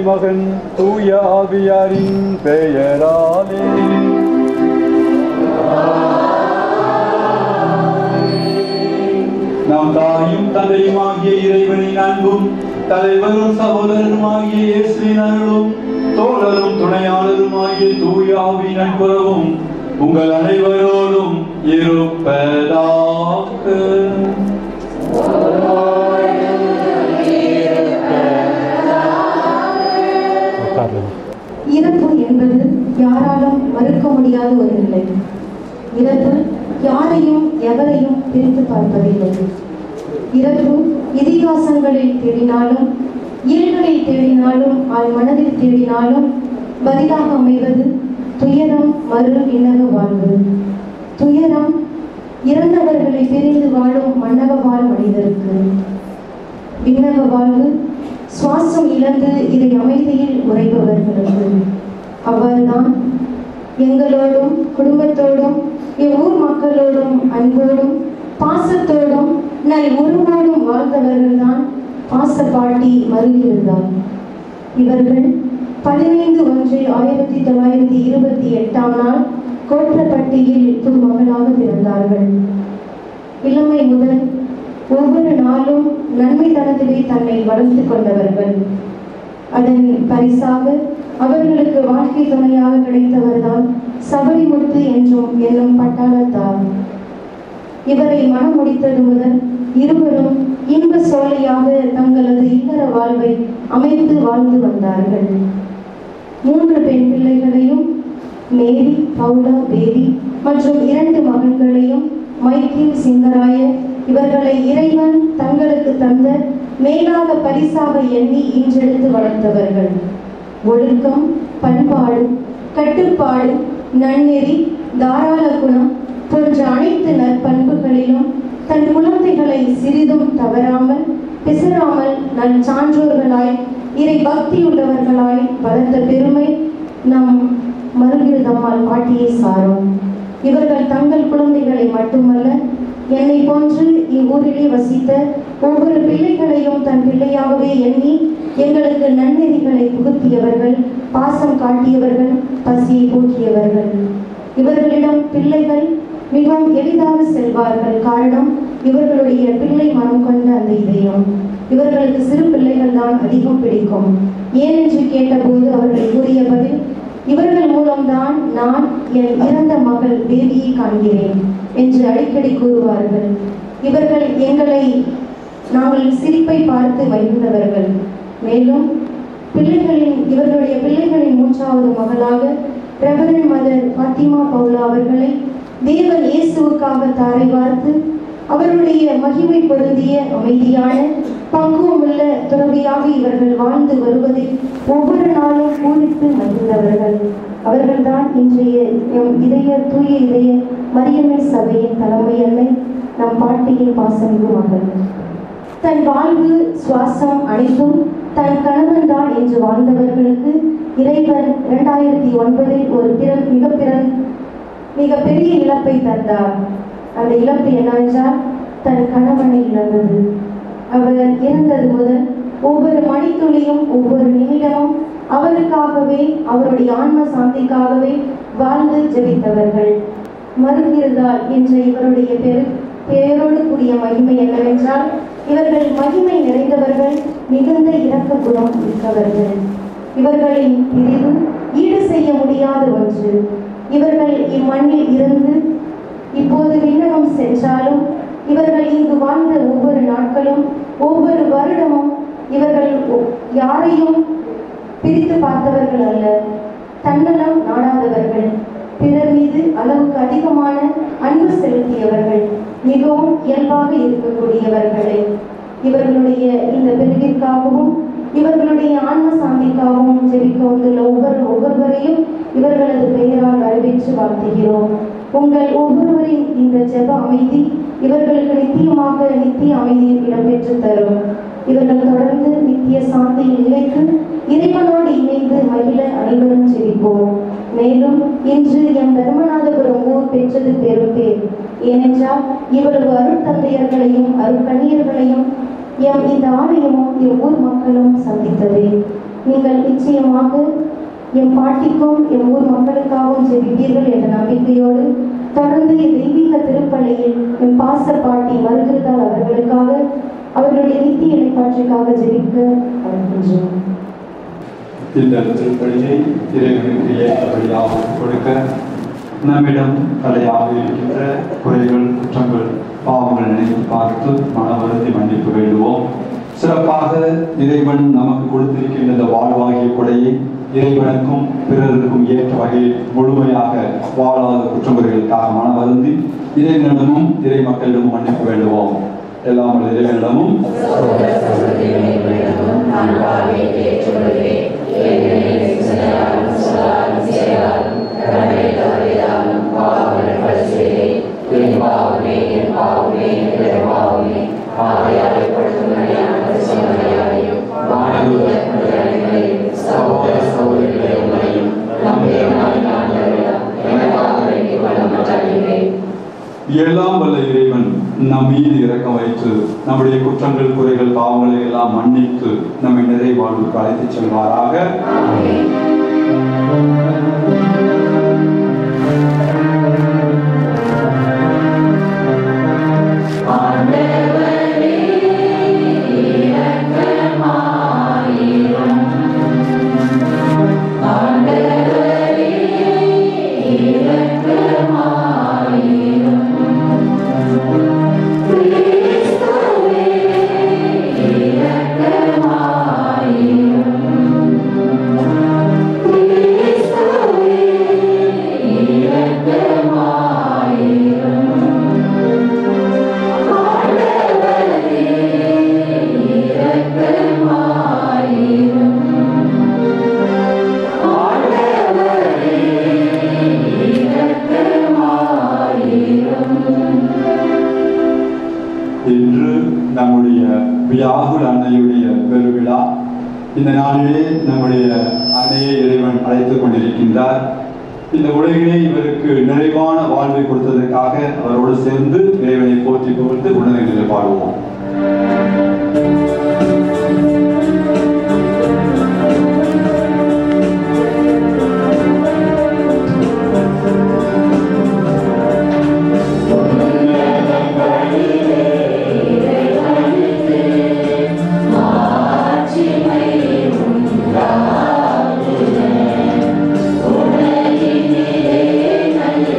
மகன் தூய ஆவியாரின் பெயராலே நாம் தாயும் தந்தையுமாகிய இறைவனின் அன்பும் தலைவரும் சகோதரருமாகிய இயேசுவின் அருளும் தோழரும் துணையாளருமாகிய தூய ஆவியின் நட்புறவும் உங்கள் அனைவரோடும் இருப்பதாக இறப்பு என்பது யாராலும் மறுக்க முடியாத ஒரு நிலை இறப்பு யாரையும் எவரையும் பிரித்து பார்ப்பதில்லை இறப்பு இதிகாசங்களில் தேடினாலும் இயல்களில் தேடினாலும் ஆள் மனதில் தேடினாலும் பதிலாக அமைவது துயரம் மறு இணக வாழ்வு துயரம் இறந்தவர்களை பிரிந்து வாழும் மன்னக வாழ் மனிதருக்கு விண்ணக வாழ்வு சுவாசம் இழந்து இதை அமைதியில் உறைபவர்களுக்கு அவ்வாறுதான் எங்களோடும் குடும்பத்தோடும் இவ்வூர் மக்களோடும் அன்போடும் பாசத்தோடும் நல் உருவோடும் வாழ்ந்தவர்கள்தான் பாசப்பாட்டி மருகியிருந்தார் இவர்கள் பதினைந்து ஒன்று ஆயிரத்தி தொள்ளாயிரத்தி இருபத்தி எட்டாம் நாள் கோட்டப்பட்டியில் புதுமகளாக பிறந்தார்கள் இளமை முதல் ஒவ்வொரு நாளும் நன்மை தனத்திலே தன்னை வளர்த்துக் கொண்டவர்கள் அதன் பரிசாக அவர்களுக்கு வாழ்க்கை துணையாக கிடைத்தவர்தான் சபரிமுத்து என்றும் என்னும் பட்டாளத்தார் இவரை மனம் முடித்தது முதல் இருவரும் இன்ப சோலையாக தங்களது இல்லற வாழ்வை அமைத்து வாழ்ந்து வந்தார்கள் மூன்று பெண் பிள்ளைகளையும் மேரி பவுலா பேரி மற்றும் இரண்டு மகன்களையும் மைக்கேல் சிங்கராய இவர்களை இறைவன் தங்களுக்கு தந்த மேலாக பரிசாக எண்ணி ஈன்றெடுத்து வளர்த்தவர்கள் ஒழுக்கம் பண்பாடு கட்டுப்பாடு நன்னெறி தாராள குணம் போன்ற அனைத்து நற்பண்புகளிலும் தன் குழந்தைகளை சிறிதும் தவறாமல் பிசராமல் நல் சான்றோர்களாய் இறை பக்தியுள்ளவர்களாய் வளர்த்த பெருமை நம் மருகிருதம்மாள் பாட்டியை சாரும் இவர்கள் தங்கள் குழந்தைகளை மட்டுமல்ல என்னை போன்று இவ்வூரிலே வசித்த ஒவ்வொரு பிள்ளைகளையும் தன் பிள்ளையாகவே எண்ணி எங்களுக்கு நன்னெறிகளை புகுத்தியவர்கள் பாசம் காட்டியவர்கள் பசியை போக்கியவர்கள் இவர்களிடம் பிள்ளைகள் மிகவும் எளிதாக செல்வார்கள் காரணம் இவர்களுடைய பிள்ளை மனம் கொண்ட அந்த இதயம் இவர்களுக்கு சிறு பிள்ளைகள் தான் அதிகம் பிடிக்கும் ஏனென்று கேட்டபோது அவர்கள் கூறிய பதில் இவர்கள் மூலம்தான் நான் என் இறந்த மகள் பேபியை காண்கிறேன் என்று அடிக்கடி கூறுவார்கள் இவர்கள் எங்களை நாங்கள் சிரிப்பை பார்த்து மகிழ்ந்தவர்கள் மேலும் பிள்ளைகளின் இவர்களுடைய பிள்ளைகளின் மூன்றாவது மகளாக ரெவரன் மதர் பாத்திமா பவுலா அவர்களை தேவன் இயேசுவுக்காக தாரை பார்த்து அவருடைய மகிமை பொருந்திய அமைதியான பக்குவமுள்ள துறவியாக இவர்கள் வாழ்ந்து வருவதில் ஒவ்வொரு நாளும் பூரித்து மகிழ்ந்தவர்கள் அவர்கள்தான் இன்றைய எம் இதய தூய இதய மரியம்மை சபையின் தலைமை அன்னை நம் பாட்டியின் பாசமிகு மகள் தன் வாழ்வு சுவாசம் அனைத்தும் தன் கணவன் தான் என்று வாழ்ந்தவர்களுக்கு இறைவன் இரண்டாயிரத்தி ஒன்பதில் ஒரு பிற மிக பிற மிக பெரிய இழப்பை தந்தார் அந்த இழப்பு என்னவென்றால் தன் கணவனை இழந்தது அவர் இறந்தது முதல் ஒவ்வொரு மணித்துளியும் ஒவ்வொரு நிமிடமும் அவருக்காகவே அவருடைய ஆன்ம சாந்திக்காகவே வாழ்ந்து ஜெபித்தவர்கள் மறுகிறதால் என்ற இவருடைய பெரு பெயரோடு கூடிய மகிமை என்னவென்றால் இவர்கள் மகிமை நிறைந்தவர்கள் மிகுந்த இரக்க குணம் மிக்கவர்கள் இவர்களின் பிரிவு ஈடு செய்ய முடியாத ஒன்று இவர்கள் இம்மண்ணில் இருந்து இப்போது விண்ணகம் சென்றாலும் இவர்கள் இங்கு வாழ்ந்த ஒவ்வொரு நாட்களும் ஒவ்வொரு வருடமும் இவர்கள் ஒ- யாரையும் பிரித்து பார்த்தவர்கள் அல்ல தன்னலம் நாடாதவர்கள் பிறர் மீது அளவுக்கு அதிகமான அன்பு செலுத்தியவர்கள் மிகவும் இயல்பாக இருக்கக்கூடியவர்களை இவர்களுடைய இந்த பிரிவிற்காகவும் இவர்களுடைய ஆன்ம சாந்திக்காகவும் ஜெபிக்க வந்துள்ள ஒவ்வொரு ஒவ்வொருவரையும் இவர்களது பெயரால் வரவேற்று வாழ்த்துகிறோம் உங்கள் ஒவ்வொருவரின் இந்த ஜெப அமைதி இவர்களுக்கு நித்தியமாக நித்திய அமைதியில் இடம்பெற்று தரும் இவர்கள் தொடர்ந்து நித்திய சாந்தியில் நிலைத்து இறைவனோடு இணைந்து மகிழ அனைவரும் ஜெபிப்போம் மேலும் இன்று எம் தர்மநாதபுரம் ஊர் பெற்றது பெரும் பேர் ஏனென்றால் இவ்வளவு அருட்தந்தையர்களையும் அருட்கண்ணியர்களையும் எம் இந்த ஆலயமும் இவ்வூர் மக்களும் சந்தித்தது நீங்கள் நிச்சயமாக எம் பாட்டிக்கும் எம் ஊர் மக்களுக்காகவும் ஜெபிப்பீர்கள் என்ற நம்பிக்கையோடு தொடர்ந்து தெய்வீக திருப்பலியில் எம் பாச பாட்டி வருகிறதால் அவர்களுக்காக அவர்களுடைய நித்திய இடைப்பாற்றுக்காக ஜெபிக்க அழைக்கின்றோம் இந்த திருப்பலியை இறைவனுக்கு ஏற்றபடியாக கொடுக்க நம்மிடம் தலையாக இருக்கின்ற குறைகள் குற்றங்கள் பாவங்கள் நினைத்து பார்த்து மன வருந்தி மன்னிப்பு வேண்டுவோம் சிறப்பாக இறைவன் நமக்கு கொடுத்திருக்கின்ற இந்த வாழ்வாகிய கொடையை இறைவனுக்கும் பிறருக்கும் ஏற்ற வகையில் முழுமையாக வாழாத குற்றமுறைகளுக்காக மன வருந்தி இறைவனிடமும் இறை மக்களிடமும் மன்னிப்பு வேண்டுவோம் எல்லாம் வல்ல இறைவனிடமும் எல்லாம் வல்ல இறைவன் நம் மீது இரக்கம் வைத்து நம்முடைய குற்றங்கள் குறைகள் பாவங்களை எல்லாம் மன்னித்து நம்மை நிறை வாழ்வுக்கு அழைத்துச் செல்வாராக இன்று நம்முடைய வியாகுல் அன்னையுடைய பெருவிழா இந்த நாளிலே நம்முடைய அன்னையை இறைவன் அழைத்துக் கொண்டிருக்கின்றார் இந்த உலகிலே இவருக்கு நிறைவான வாழ்வை கொடுத்ததற்காக அவரோடு சேர்ந்து இறைவனை போற்றி புகழ்ந்து உணர்நிலை பாடுவோம்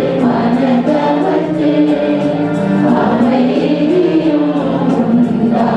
Amen.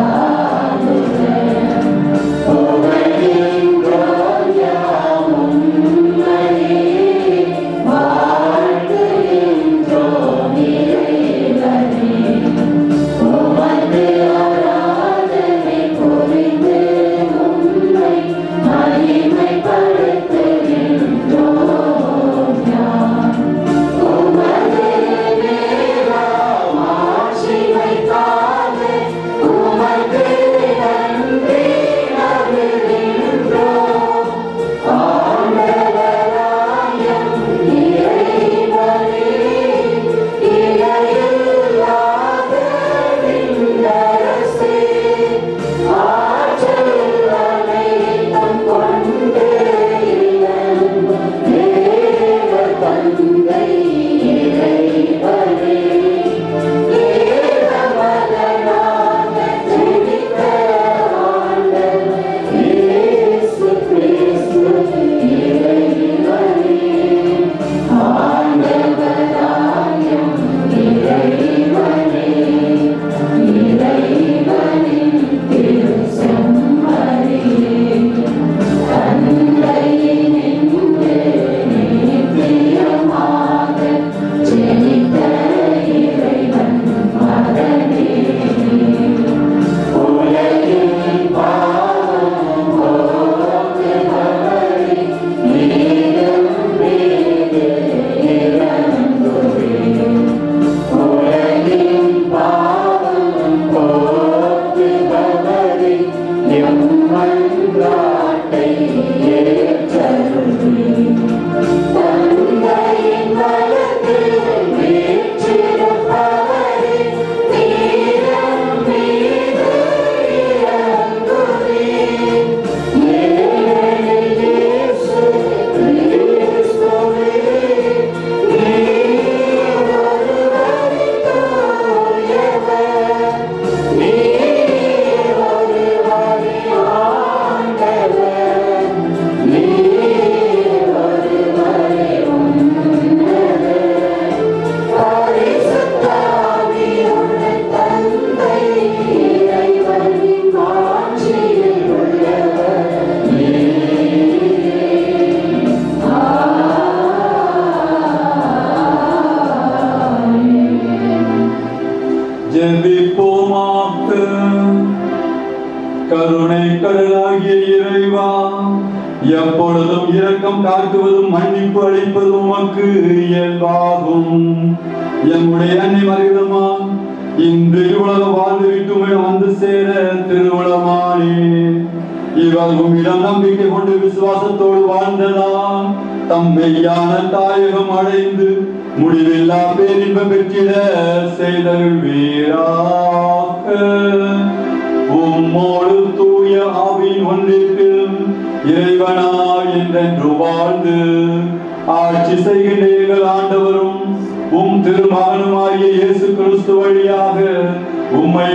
எப்பொழுதும் இரக்கம் காக்குவதும் மன்னிப்பு அளிப்பதும் உமக்கு இயல்பாகும் எம்முடைய அன்னை மறைவிடமா இன்று உலக வாழ்ந்து விட்டு உம்மிடம் வந்து சேர திருவுளமானே இவர் உம்மிடம் நம்பிக்கை கொண்டு விசுவாசத்தோடு வாழ்ந்ததா தம் மெய்யான தாயகம் அடைந்து முடிவில்லா பேரின்பம் பெற்றிட செய்தல் வீராக உம்மோடு தூய ஆவியின் ஒன்றிற்கும் இறைவனாய் என்றென்று வாழ்ந்து ஆட்சி செய்கின்ற எங்கள் ஆண்டவரும் உம் திருமகனுமாகிய இயேசு கிறிஸ்து வழியாக உம்மை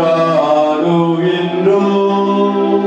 மன்றாடுகின்றோம்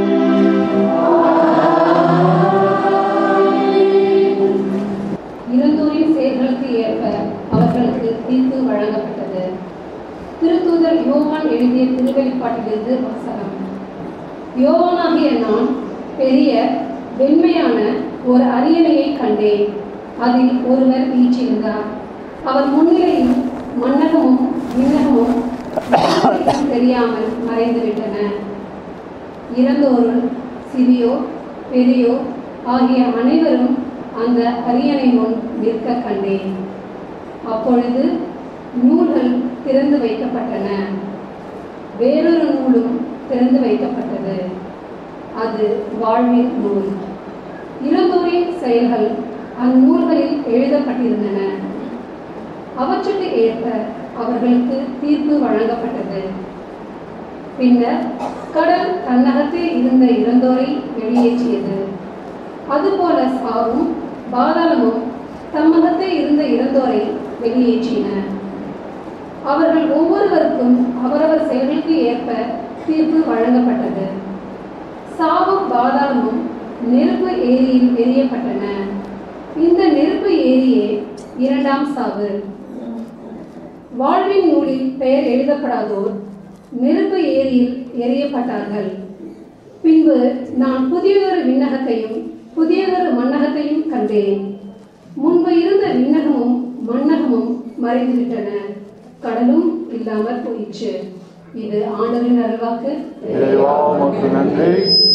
இருந்தோரின் செயல்களுக்கு ஏற்ப அவர்களுக்கு தீர்ப்பு வழங்கப்பட்டது திருத்தூதர் யோவான் எழுதிய திருவெளிப்பாட்டிலிருந்து வாசகம் யோவானாகிய நான் பெரிய வெண்மையான ஒரு அரியணையை கண்டேன் அதில் ஒருவர் வீற்றிருந்தார் அவர் முன்னிலையில் மன்னகமும் விண்ணகமும் தெரியாமல் மறைந்துவிட்டன இறந்தோரும் சிறியோர் பெரியோர் ஆகிய அனைவரும் அந்த அரியணை முன் நிற்க கண்டேன் அப்பொழுது நூல்கள் திறந்து வைக்கப்பட்டன வேறொரு நூலும் திறந்து வைக்கப்பட்டது அது வாழ்வின் நூல் இறந்தோரின் செயல்கள் அந்நூல்களில் எழுதப்பட்டிருந்தன அவற்றுக்கு ஏற்ப அவர்களுக்கு தீர்ப்பு வழங்கப்பட்டது பின்னர் கடல் தன்னகத்தே இருந்த இறந்தோரை வெளியேற்றியது அதுபோல சாவும் பாதாளமும் தம்மகத்தே இருந்த இறந்தோரை வெளியேற்றின அவர்கள் ஒவ்வொருவருக்கும் அவரவர் செயல்களுக்கு ஏற்ப தீர்ப்பு வழங்கப்பட்டது சாவும் பாதாளமும் நெருப்பு ஏரியில் எரியப்பட்டன இந்த நெருப்பு ஏரியே இரண்டாம் சாவு வாழ்வின் நூலில் பெயர் எழுதப்படாதோர் நெருப்பு ஏரியில் எரியப்பட்டார்கள் பின்பு நான் புதியதொரு விண்ணகத்தையும் புதியதொரு மண்ணகத்தையும் கண்டேன் முன்பு இருந்த விண்ணகமும் மண்ணகமும் மறைந்துவிட்டன கடலும் இல்லாமல் போயிற்று இது ஆண்டவரின் அருள்வாக்கு இறைவா உமக்கு நன்றி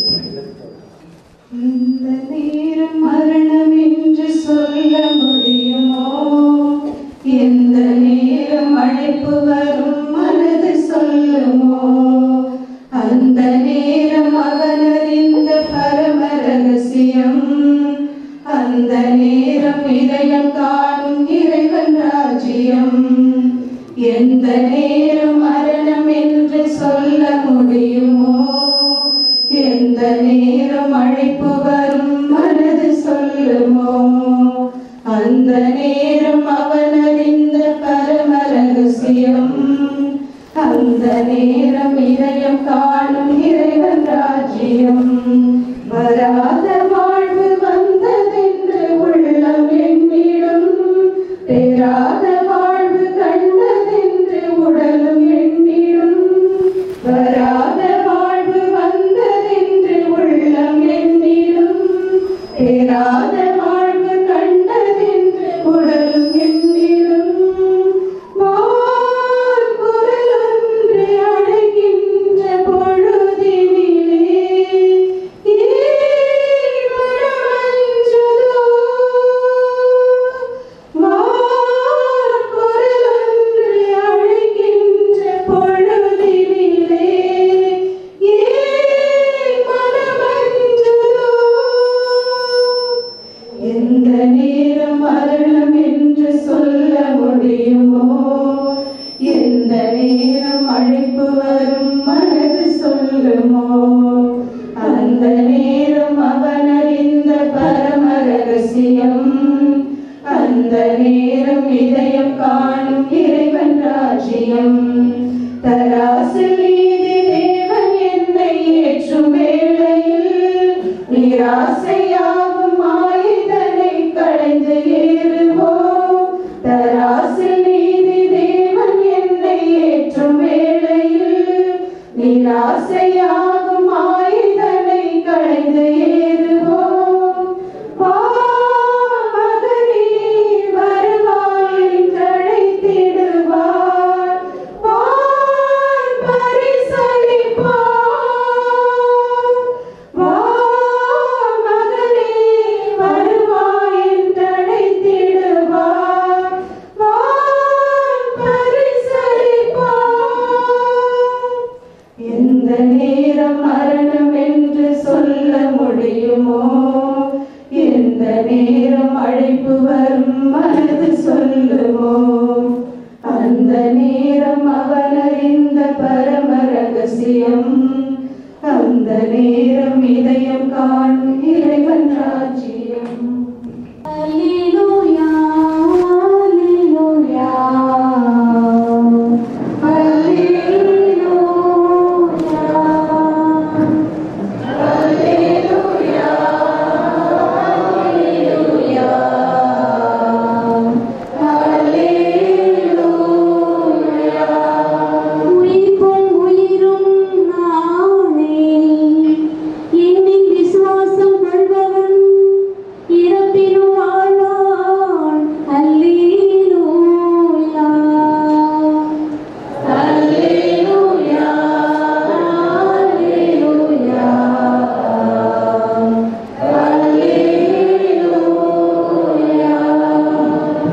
இந்த நேரம் மரணம் என்று சொல்ல முடியுமோ எந்த நேரம் அழைப்பு வரும் மனது சொல்லுமோ அந்த நேரம் அவன் அறிந்த பரம ரகசியம் அந்த நேரம் இதயம் காணும் இறைவன் ராஜ்யம் எந்த நேரம் மரணம் என்று சொல்ல முடியுமோ எந்த நேரம் அழைப்பு வரும் மனது சொல்லுமோ அந்த நேரம் அவன் அறிந்த பரம ரகசியம் அந்த நேரம் இதயம் காணும் இறைவன் ராஜ்யம் வராத வாழ்வு வந்ததென்று உள்ளம் எண்ணிடும் பெறாத வாழ்வு கண்டதென்று உடலும் எண்ணிடும் வராத வாழ்வு வந்ததென்று உள்ளம் எண்ணிடும் பெறாத வாழ்வு கண்டதென்று உடலும் எண்ணிடும் வான் குரலொன்று அழைக்கின்ற பொழுதினிலே ஏன் மனமஞ்சுதோ? வான் குரலொன்று அழைக்கின்ற பொழுதினிலே ஏன் மனமஞ்சுதோ? எந்த நேரம் மரணம் என்று சொல்ல முடியுமோ எந்த நேரம் அழைப்பு வரும் மனது சொல்லுமோ அந்த நேரம் அவன் அறிந்த பரம ரகசியம் அந்த நேரம் இதயம் காணும் இறைவன் ராஜ்யம் தராசில் நீதி தேவன் என்னை ஏற்றும் வேளையில் நிராசையாகும் ஆயுதனை களைந்து ஏறுவோம் தராசில் நீதி தேவன் என்னை ஏற்றும் வேளையில் நிராசையாகும் ஆயுதனை களைந்து ஏறுவோம் வா மகனே வருவாய் என்றழைத்திடுவார் வா நேரம் அழைப்பு வரும் மனது சொல்லுவோம் அந்த நேரம் அவன் அறிந்த பரம ரகசியம் அந்த நேரம் இதயம் காணும் இறைவன் ராஜ்யம் Alleluia, Alleluia, Alleluia. Alleluia, Alleluia. உயிர்ப்பும் உயிரும் நானே என்னில் விசுவாசம் கொள்பவன் இறப்பினும் வாழ்வான் அல்லேலூயா Alleluia, Alleluia, Alleluia.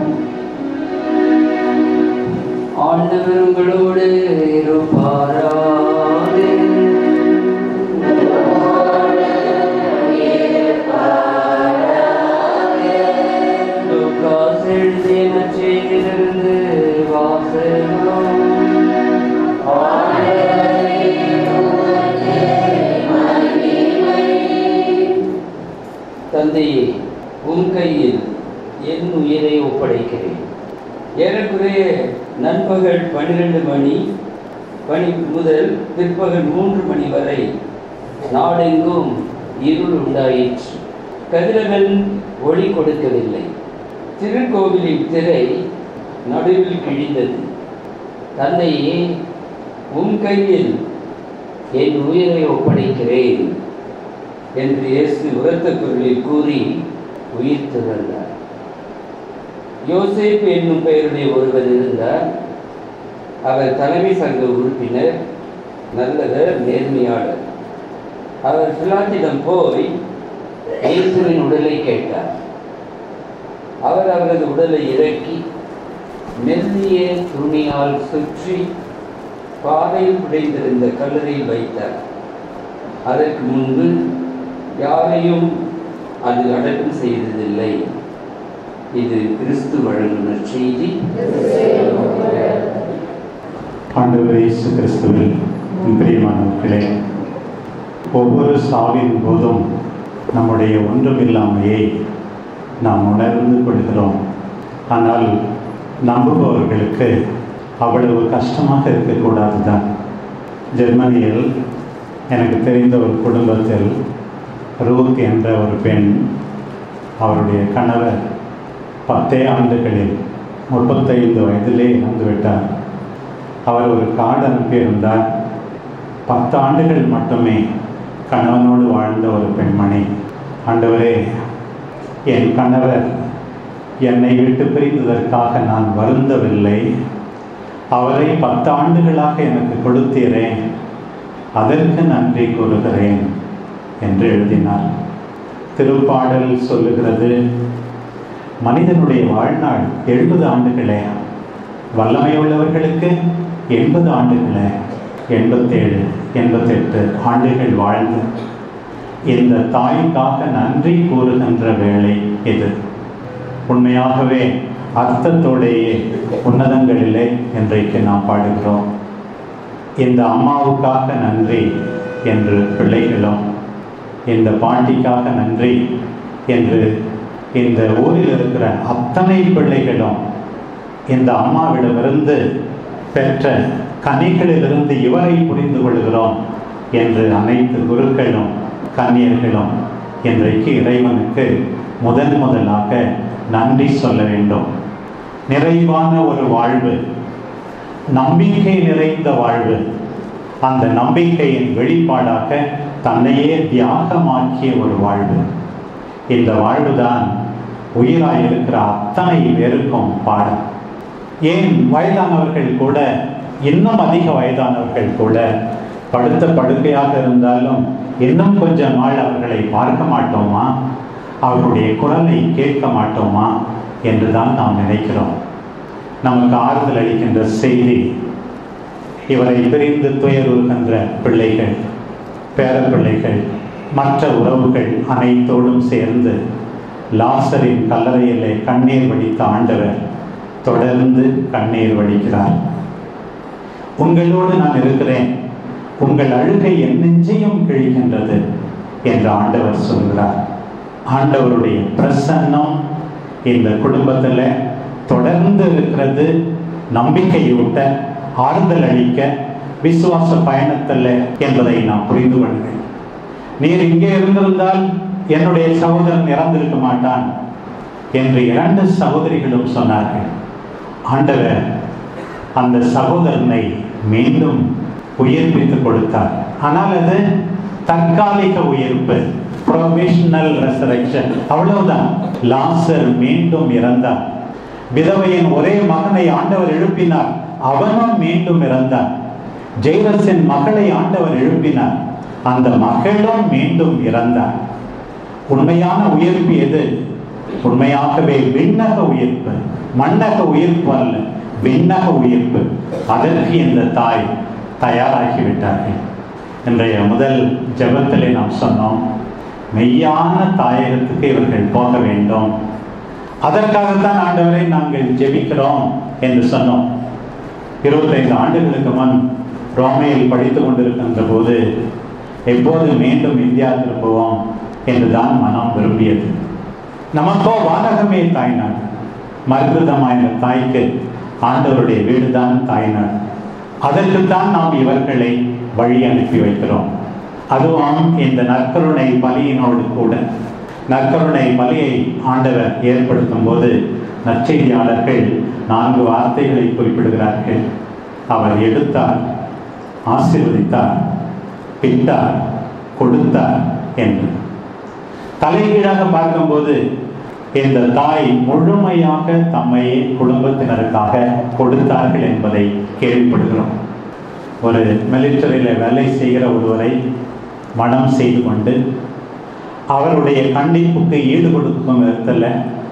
ஆண்டவர் உங்களோடு இருப்பாராக லூக்காஸ் எழுதிய நற்செய்தியிலிருந்து வாசகம். தந்தையே உன் கையில் என் உயிரை ஒப்படைக்கிறேன் ஏறக்குறைய நண்பகல் பன்னிரண்டு மணி மணி முதல் பிற்பகல் மூன்று மணி வரை நாடெங்கும் இருள் உண்டாயிற்று கதிரவன் ஒளி கொடுக்கவில்லை திருக்கோவிலின் திரை நடுவில் கிழிந்தது தன்னையே உன் கையில் என் உயிரை ஒப்படைக்கிறேன் என்று இயேசு உரத்த குரலில் கூறி உயிர் துறந்தார் யோசேப் என்னும் பெயருடைய ஒருவர் இருந்தார் அவர் தலைமை சங்க உறுப்பினர் நல்லவர் நேர்மையாளர் அவர் பிலாத்திடம் போய் இயேசுவின் உடலை கேட்டார் அவர் அவரது உடலை இறக்கி மெல்லிய துணியால் சுற்றி பாதையில் புடைந்திருந்த கல்லறையில் வைத்தார் அதற்கு முன்பு யாரையும் அது அடக்கம் செய்ததில்லை இது கிறிஸ்து வழங்கும் செய்தி ஆண்டவர் இயேசு கிறிஸ்துவில் பிரியமானவர்களே ஒவ்வொரு சாவின் போதும் நம்முடைய ஒன்றுமில்லாமையை நாம் உணர்ந்து கொள்கிறோம் ஆனால் நம்புபவர்களுக்கு அவ்வளவு கஷ்டமாக இருக்கக்கூடாது தான் ஜெர்மனியில் எனக்கு தெரிந்த ஒரு குடும்பத்தில் ரூத் என்ற ஒரு பெண் அவருடைய கணவர் பத்தே ஆண்டுகளில் முப்பத்தைந்து வயதிலே இறந்து விட்டார் அவர் ஒரு கார்டு அனுப்பியிருந்தார் பத்து ஆண்டுகள் மட்டுமே கணவனோடு வாழ்ந்த ஒரு பெண்மணி ஆண்டவரே என் கணவர் என்னை விட்டு பிரிந்ததற்காக நான் வருந்தவில்லை அவரை பத்து ஆண்டுகளாக எனக்கு கொடுத்தீரே அதற்கு நன்றி கூறுகிறேன் என்று எழுதினார் திருப்பாடல் சொல்லுகிறது மனிதனுடைய வாழ்நாள் எழுபது ஆண்டுகளே வல்லமையுள்ளவர்களுக்கு எண்பது ஆண்டுகளே எண்பத்தேழு எண்பத்தெட்டு ஆண்டுகள் வாழ்ந்து இந்த தாய்க்காக நன்றி கூறுகின்ற வேளை இது உண்மையாகவே அர்த்தத்தோடையே உன்னதங்களிலே இன்றைக்கு நாம் பாடுகிறோம் இந்த அம்மாவுக்காக நன்றி என்று பிள்ளைகளும் இந்த பாட்டிக்காக நன்றி என்று இந்த ஊரில் இருக்கிற அத்தனை பிள்ளைகளும் இந்த அம்மாவிடமிருந்து பெற்ற கனிகளிலிருந்து இவரை புரிந்து கொள்கிறோம் என்று அனைத்து குருக்களும் கன்னியர்களும் இன்றைக்கு இறைவனுக்கு முதன் முதலாக நன்றி சொல்ல வேண்டும் நிறைவான ஒரு வாழ்வு நம்பிக்கை நிறைந்த வாழ்வு அந்த நம்பிக்கையின் வெளிப்பாடாக தன்னையே தியாகமாக்கிய ஒரு வாழ்வு இந்த வாழ்வுதான் உயிராய் இருக்கிற அத்தனை பேருக்கும் பாடம் ஏன் வயதானவர்கள் கூட இன்னும் அதிக வயதானவர்கள் கூட படுத்த படுக்கையாக இருந்தாலும் இன்னும் கொஞ்ச நாள் அவர்களை பார்க்க மாட்டோமா அவர்களுடைய குரலை கேட்க மாட்டோமா என்றுதான் நாம் நினைக்கிறோம் நமக்கு ஆறுதல் அளிக்கின்ற செய்தி இவரை பிரிந்து துயருகின்ற பிள்ளைகள் பேரப்பிள்ளைகள் மற்ற உறவுகள் அனைத்தோடும் சேர்ந்து லாசரின் கல்லறையிலே கண்ணீர் வடித்த ஆண்டவர் தொடர்ந்து கண்ணீர் வடிக்கிறார் உங்களோடு நான் இருக்கிறேன் உங்கள் அழுகை என் நெஞ்சையும் கிழிக்கின்றது என்று ஆண்டவர் சொல்கிறார் ஆண்டவருடைய பிரசன்னம் இந்த குடும்பத்தில் தொடர்ந்து இருக்கிறது நம்பிக்கையூட்ட ஆறுதல் அளிக்க விசுவாச பயணத்தில் என்பதை நான் புரிந்து கொள்கிறேன் நீர் இங்கே இருந்திருந்தால் என்னுடைய சகோதரன் இறந்திருக்க மாட்டான் என்று இரண்டு சகோதரிகளும் சொன்னார்கள் ஆண்டவர் அந்த சகோதரனை மீண்டும் உயிர்ப்பித்து கொடுத்தார் ஆனால் அது தற்காலிக உயிர்ப்பு ப்ரொவிஷனல் ரெசரக்ஷன் அவ்வளவுதான் லாசர் மீண்டும் இறந்தார் விதவையின் ஒரே மகனை ஆண்டவர் எழுப்பினார் அவனும் மீண்டும் இறந்தான் ஜெய்ரஸின் மகளை ஆண்டவர் எழுப்பினார் அந்த மகளும் மீண்டும் இறந்தார் உண்மையான உயிர்ப்பு எது உண்மையாகவே விண்ணக உயிர்ப்பு மண்ணக உயிர்ப்பு அல்ல விண்ணக உயிர்ப்பு அதற்கு இந்த தாய் தயாராகிவிட்டார்கள் இன்றைய முதல் ஜெபத்திலே நாம் சொன்னோம் மெய்யான தாயகத்துக்கு இவர்கள் போக வேண்டும் அதற்காகத்தான் ஆண்டவரை நாங்கள் ஜெபிக்கிறோம் என்று சொன்னோம் இருபத்தைந்து ஆண்டுகளுக்கு முன் ரோமையில் படித்து கொண்டிருக்கின்ற போது எப்போது மீண்டும் இந்தியா திரும்புவோம் என்றுதான் மனம் விரும்பியது நமக்கோ வானகமே தாய்நாடு மருத்துவமாய் தாய்க்கு ஆண்டவருடைய வீடுதான் தாய்நாடு அதற்குத்தான் நாம் இவர்களை வழி அனுப்பி வைக்கிறோம் அதுவும் இந்த நற்கருணை பலியினோடு கூட நற்கருணை பலியை ஆண்டவர் ஏற்படுத்தும் போது நற்செய்தியாளர்கள் நான்கு வார்த்தைகளை குறிப்பிடுகிறார்கள் அவர் எடுத்தார் ஆசீர்வதித்தார் பிட்டார் கொடுத்தார் என்று தலைகீழாக பார்க்கும்போது இந்த தாய் முழுமையாக தம்மையே குடும்பத்தினருக்காக கொடுத்தார்கள் என்பதை கேள்விப்படுகிறோம் ஒரு மிலிட்டரியில் வேலை செய்கிற ஒருவரை மனம் செய்து கொண்டு அவருடைய கண்டிப்புக்கு ஈடு கொடுக்கும் விதத்தில்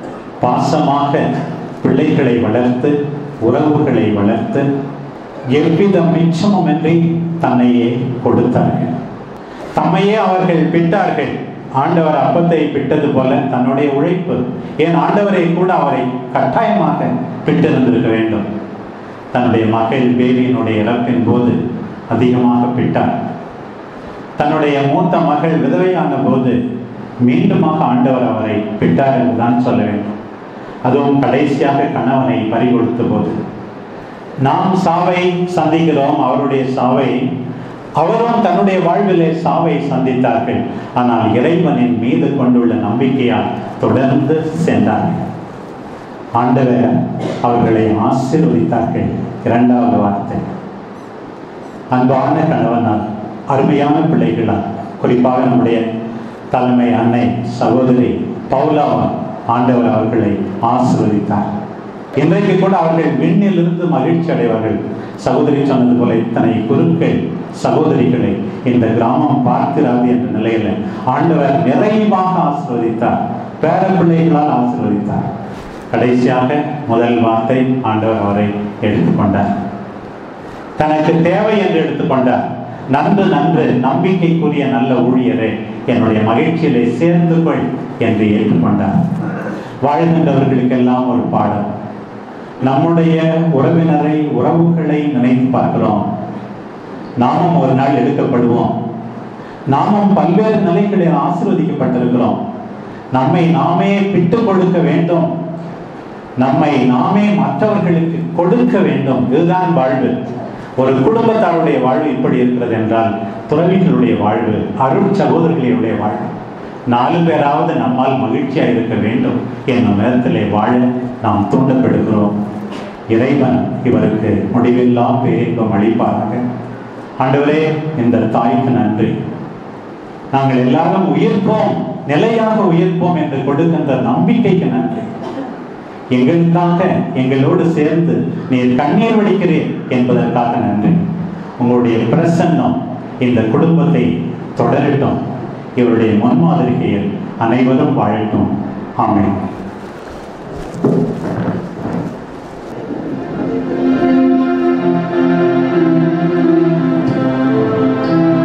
பாசமாக பிள்ளைகளை வளர்த்து உறவுகளை வளர்த்து எவ்வித மிச்சமுமின்றி தன்னையே கொடுத்தார்கள் தம்மையே அவர்கள் பிட்டார்கள் ஆண்டவர் அப்பத்தை பிட்டது போல தன்னுடைய உழைப்பு ஏன் ஆண்டவரை கூட அவரை கட்டாயமாக பிட்டிருந்திருக்க வேண்டும் தன்னுடைய மகள் பேரியினுடைய இறப்பின் போது அதிகமாக பிட்டார் தன்னுடைய மூத்த மகள் விதவையான போது மீண்டுமாக ஆண்டவர் அவரை பிட்டார் என்றுதான் சொல்ல வேண்டும் அதுவும் கடைசியாக கணவனை பறிகொடுத்த போது நாம் சாவை சந்திக்கிறோம் அவருடைய சாவை அவரும் தன்னுடைய வாழ்விலே சாவை சந்தித்தார்கள் ஆனால் இறைவனின் மீது கொண்டுள்ள நம்பிக்கையால் தொடர்ந்து சென்றார்கள் ஆண்டவர் அவர்களை ஆசீர்வதித்தார்கள் இரண்டாவது வார்த்தை அன்பான கணவனால் அருமையான பிள்ளைகளால் குறிப்பாக நம்முடைய தலைமை அன்னை சகோதரி பவுலாவால் ஆண்டவர் அவர்களை ஆசீர்வதித்தார் இன்றைக்கு கூட அவர்கள் விண்ணிலிருந்து மகிழ்ச்சி அடைவார்கள் சகோதரி சொன்னது போல இத்தனை குருக்கள் சகோதரிகளை இந்த கிராமம் பார்க்கிறாது என்ற நிலையில ஆண்டவர் நிறைவாக ஆசீர்வதித்தார் பேர பிள்ளைகளால் ஆசீர்வதித்தார் கடைசியாக முதல் வார்த்தை ஆண்டவர் அவரை எடுத்துக்கொண்டார் தனக்கு தேவை என்று எடுத்துக்கொண்டார் நன்று நன்று நம்பிக்கைக்குரிய நல்ல ஊழியரே என்னுடைய மகிழ்ச்சியிலே சேர்ந்து கொள் என்று ஏற்றுக்கொண்டார் வாழ்கின்றவர்களுக்கெல்லாம் ஒரு பாடம் நம்முடைய உறவினரை உறவுகளை நினைத்து பார்க்கிறோம் நாமும் ஒரு நாள் எடுக்கப்படுவோம் நாமும் பல்வேறு நிலைகளில் ஆசீர்வதிக்கப்பட்டிருக்கிறோம் நம்மை நாமே விட்டு கொடுக்க வேண்டும் நம்மை நாமே மற்றவர்களுக்கு கொடுக்க வேண்டும் இதுதான் வாழ்வு ஒரு குடும்பத்தாருடைய வாழ்வு இப்படி இருக்கிறது என்றால் துறவிகளுடைய வாழ்வு அருள் சகோதரர்களுடைய வாழ்வு நாலு பேராவது நம்மால் மகிழ்ச்சியா இருக்க வேண்டும் என்னும் நேரத்திலே வாழ நாம் தூண்டப்படுகிறோம் இறைவன் இவருக்கு முடிவில்லா பேரின்பம் அளிப்பாராக ஆண்டவரே இந்த தாய்க்கு நன்றி நாங்கள் எல்லாரும் உயிர்ப்போம் நிலையாக உயிர்ப்போம் என்று கொடுக்கின்ற நம்பிக்கைக்கு நன்றி எங்களுக்காக எங்களோடு சேர்ந்து நீர் கண்ணீர் வடிக்கிறேன் என்பதற்காக நன்றி உங்களுடைய பிரசன்னம் இந்த குடும்பத்தை தொடரட்டும் இவருடைய முன்மாதிரிகையில் அனைவரும் வாழட்டும் ஆமென்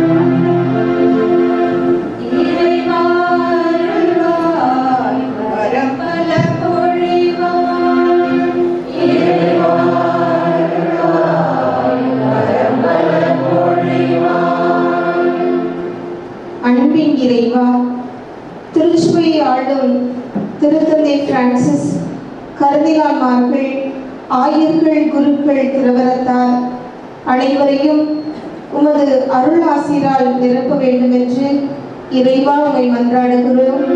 இறைவா அருள்வாய் திருத்தந்தை பிரான்சிஸ் கருதிலாமார்கள் ஆயர்கள் குருக்கள் திருவரத்தார் அனைவரையும் உமது அருள் ஆசிரால் நிரப்ப வேண்டும் என்று இறைவா உமை மன்றாடுகிறோம்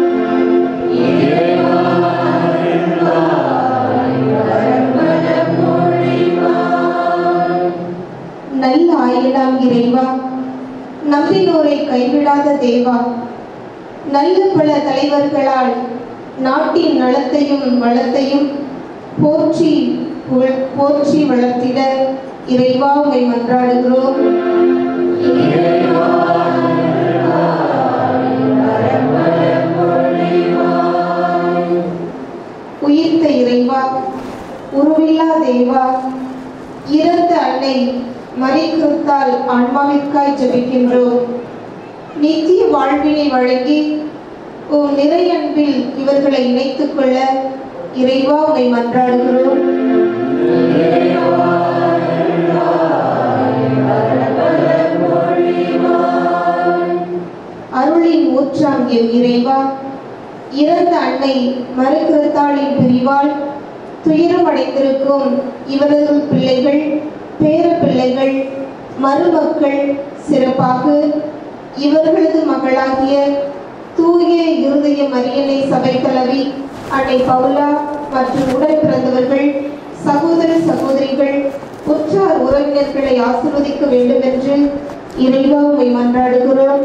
நல்ல ஆயிலாம் இறைவா நம்பினோரை கைவிடாத தேவா நல்ல பல தலைவர்களால் நாட்டின் நலத்தையும் வளத்தையும் போற்றி புகழ்- போற்றி வளர்த்திட இறைவா உமை மன்றாடுகிறோம் உயிர்த்த இறைவா உருவில்லா தேவா இறந்த அன்னை மறிக்கிருத்தால் ஆன்மாவிற்காய் ஜெபிக்கின்றோம் நித்திய வாழ்வினை வழங்கி உம் நிறை அன்பில் இவர்களை இணைத்துக் கொள்ள இறைவா உமை மன்றாடுகிறோம் அருளின் ஊற்றாம் எம் இறைவா இறந்த அன்னை மறுகிருத்தாளின் பிரிவால் துயரமடைந்திருக்கும் இவரது பிள்ளைகள் பேர பிள்ளைகள் மருமக்கள் சிறப்பாக இவர்களது மகளாகிய தூய இருதய மரியனை சபை தலைவி அன்னை பவுலா மற்றும் உடன் பிறந்தவர்கள் சகோதர சகோதரிகள் உற்றார் உறவினர்களை ஆசிர்வதிக்க வேண்டும் என்று இறைவா உம்மை மன்றாடுகிறோம்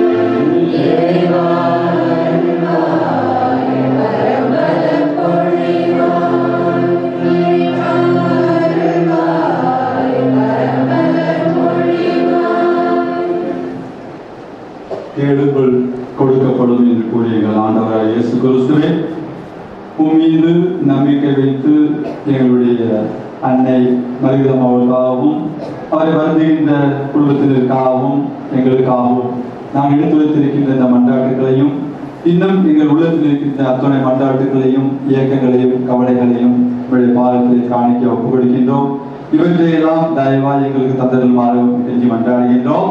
கேளுக்குள் கொடுக்கப்படும் என்று கூறிய எங்கள் ஆண்டவராக இயேசு கிறிஸ்துவே உம் மீது நம்பிக்கை வைத்து எங்களுடைய அன்னை மரிதம் அவர்களுக்காகவும் அவரை வருந்துகின்ற குடும்பத்தினருக்காகவும் எங்களுக்காகவும் நாம் எடுத்து வைத்திருக்கின்ற இந்த மன்றாட்டுகளையும் இன்னும் எங்கள் உள்ளத்தில் இருக்கின்ற அத்தனை மன்றாட்டுகளையும் இயக்கங்களையும் கவலைகளையும் உங்களுடைய பாதத்தில் காணிக்க ஒப்புக் கொடுக்கின்றோம் இவற்றையெல்லாம் தயவாய் எங்களுக்கு தந்தருமாறு கெஞ்சி மன்றாடுகின்றோம்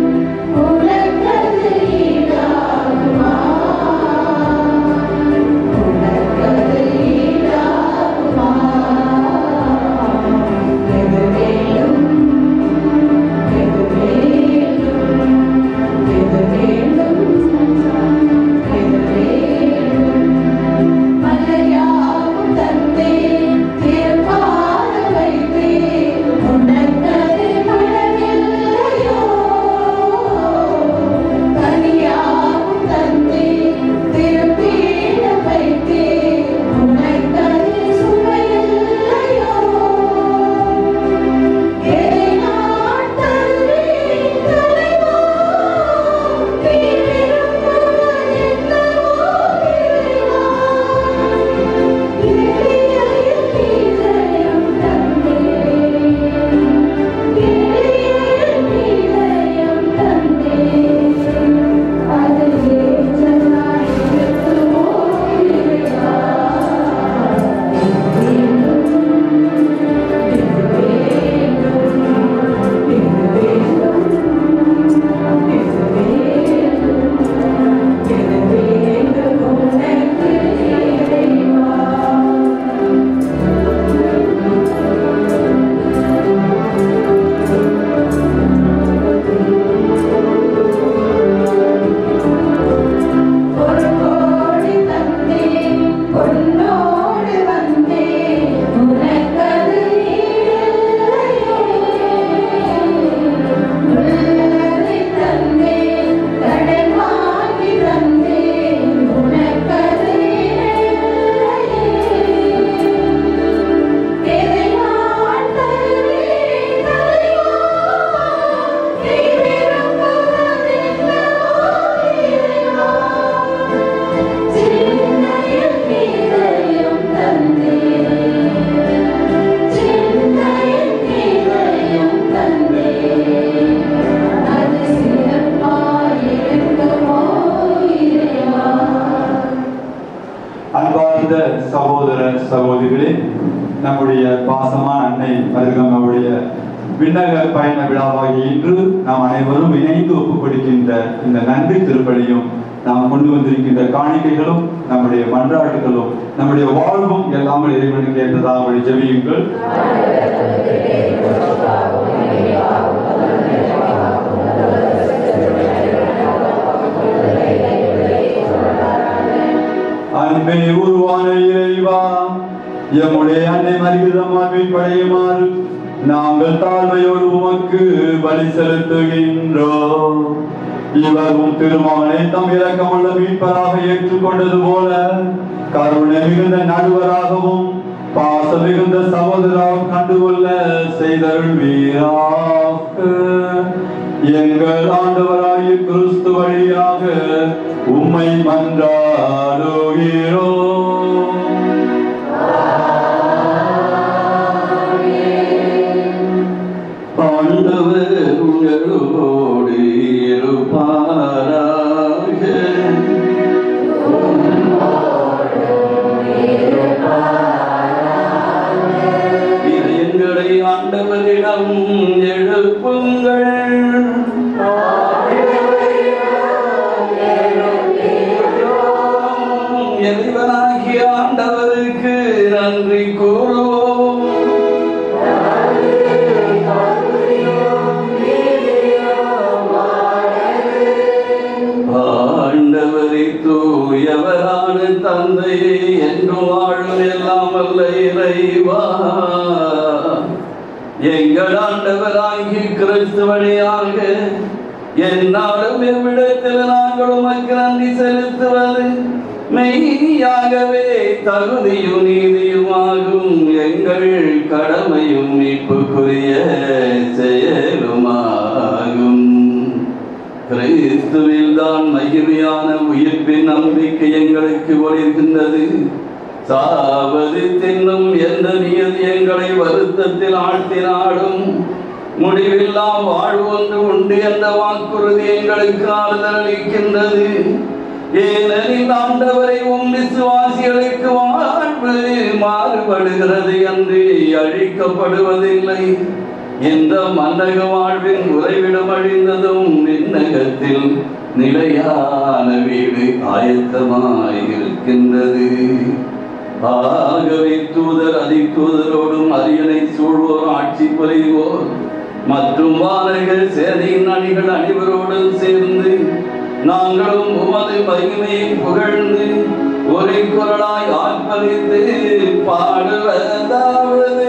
உலகது ஈடாகுமா அன்னை மருதகம்மாவுடைய விண்ணக பயண விழாவாகி இன்று நாம் அனைவரும் இணைந்து ஒப்புக் கொடுக்கின்ற இந்த நன்றி திருப்பலியும் நாம் கொண்டு வந்திருக்கின்ற காணிக்கைகளும் நம்முடைய மன்றாட்டுகளும் நம்முடைய வாழ்வும் எல்லாம் இறைவனுக்கு ஏற்றதாக ஜெபியுங்கள் அன்பே உருவான இறைவா எம்முடைய அன்னை மரிகதமாவின் படையுமாறு நாங்கள் தாழ்மையோடு உமக்கு பலி செலுத்துகின்றோம் இவரும் திருமகனை தம் இரக்கமுள்ள மீட்பராக ஏற்றுக்கொண்டது போல கருணை மிகுந்த நடுவராகவும் பாச மிகுந்த சகோதராகவும் கண்டுகொள்ள செய்தருள்வீராக எங்கள் ஆண்டவராகிய கிறிஸ்து வழியாக உம்மை மன்றாடுகிறோம் ஆண்டவர் உங்களோடு இருப்பாராக இதயங்களை ஆண்டவரிடம் எழுப்புங்கள் இறைவனாகிய ஆண்டவருக்கு நன்றி கூறுவோம் ஆண்டவரை தூயவரான தந்தையே என்றும் வாழும் எல்லாம் வல்ல இறைவா எங்கள் ஆண்டவராகி கிறிஸ்து வழியாக என்னாலும் எவ்விடத்தில் நாங்கள் உமக்கு நன்றி செலுத்துவது மெய்யாகவே தகுதியும் நீதியுமாகும் எங்கள் கடமையும் மீட்புக்குரிய செயலுமாகும் கிறிஸ்துவில் தான் மகிமையான உயிர்ப்பின் நம்பிக்கை எங்களுக்கு ஒளிர்கின்றது சாவது தின்னும் எந்த நியதி எங்களை வருத்தத்தில் ஆழ்த்தினாலும் முடிவில்லா வாழ்வு ஒன்று உண்டு என்ற வாக்குறுதி எங்களுக்கு ஆறுதல் அளிக்கின்றது ஏனெனில் ஆண்டவரை உம் விசுவாசிகளுக்கு வாழ்வு மாறுபடுகிறது என்று அழிக்கப்படுவதில்லை இந்த மன்னக வாழ்வின் உறைவிடம் அழிந்ததும் விண்ணகத்தில் நிலையான வீடு ஆயத்தமாய் இருக்கின்றது ஆகவே தூதர் அதிதூதரோடும் அரியணை சூழ்வோர் ஆட்சி புரிவோர் மற்றும் வானர்கள் சேனையின் அணிகள் அனைவரோடும் சேர்ந்து நாங்களும் உமது மகிமையை புகழ்ந்து ஒரே குரலாய் ஆர்ப்பரித்து பாடுவதாவது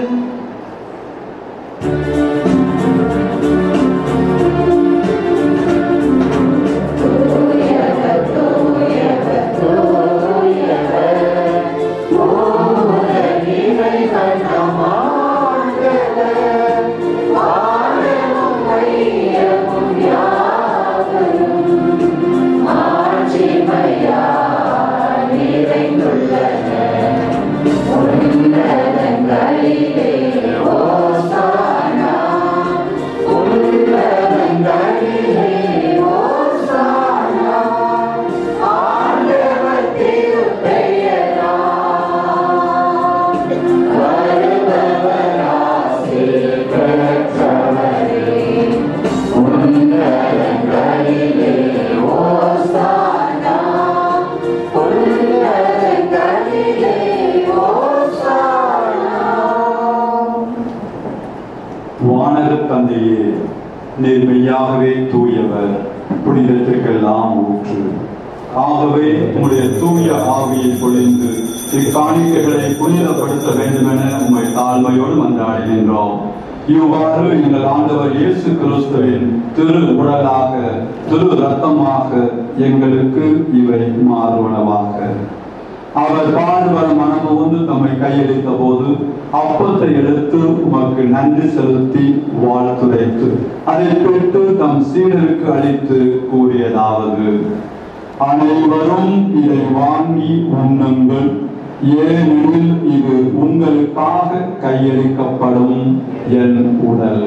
வானக தந்தையே நீர் மெய்யாகவே தூயவர் புனிதத்திற்கெல்லாம் ஊற்று ஆகவே உம்முடைய தூய ஆவியை பொழிந்து இக்காணிக்கைகளை புனிதப்படுத்த வேண்டும் என உம்மை தாழ்மையோடு மன்றாடுகின்றோம் இவ்வாறு எங்கள் ஆண்டவர் இயேசு கிறிஸ்துவின் திரு உடலாக திரு ரத்தமாக எங்களுக்கு இவை மாறுவனவாக அவர் பாடுபட மனமுந்து தம்மை கையளித்த போது அப்பத்தை எடுத்து உமக்கு நன்றி செலுத்தி வாழ்த்துரைத்து அதை பெற்று தம் சீடருக்கு அளித்து கூறியதாவது அனைவரும் இதை வாங்கி உண்ணுங்கள் ஏனெனில் இது உங்களுக்காக கையளிக்கப்படும் என் உடல்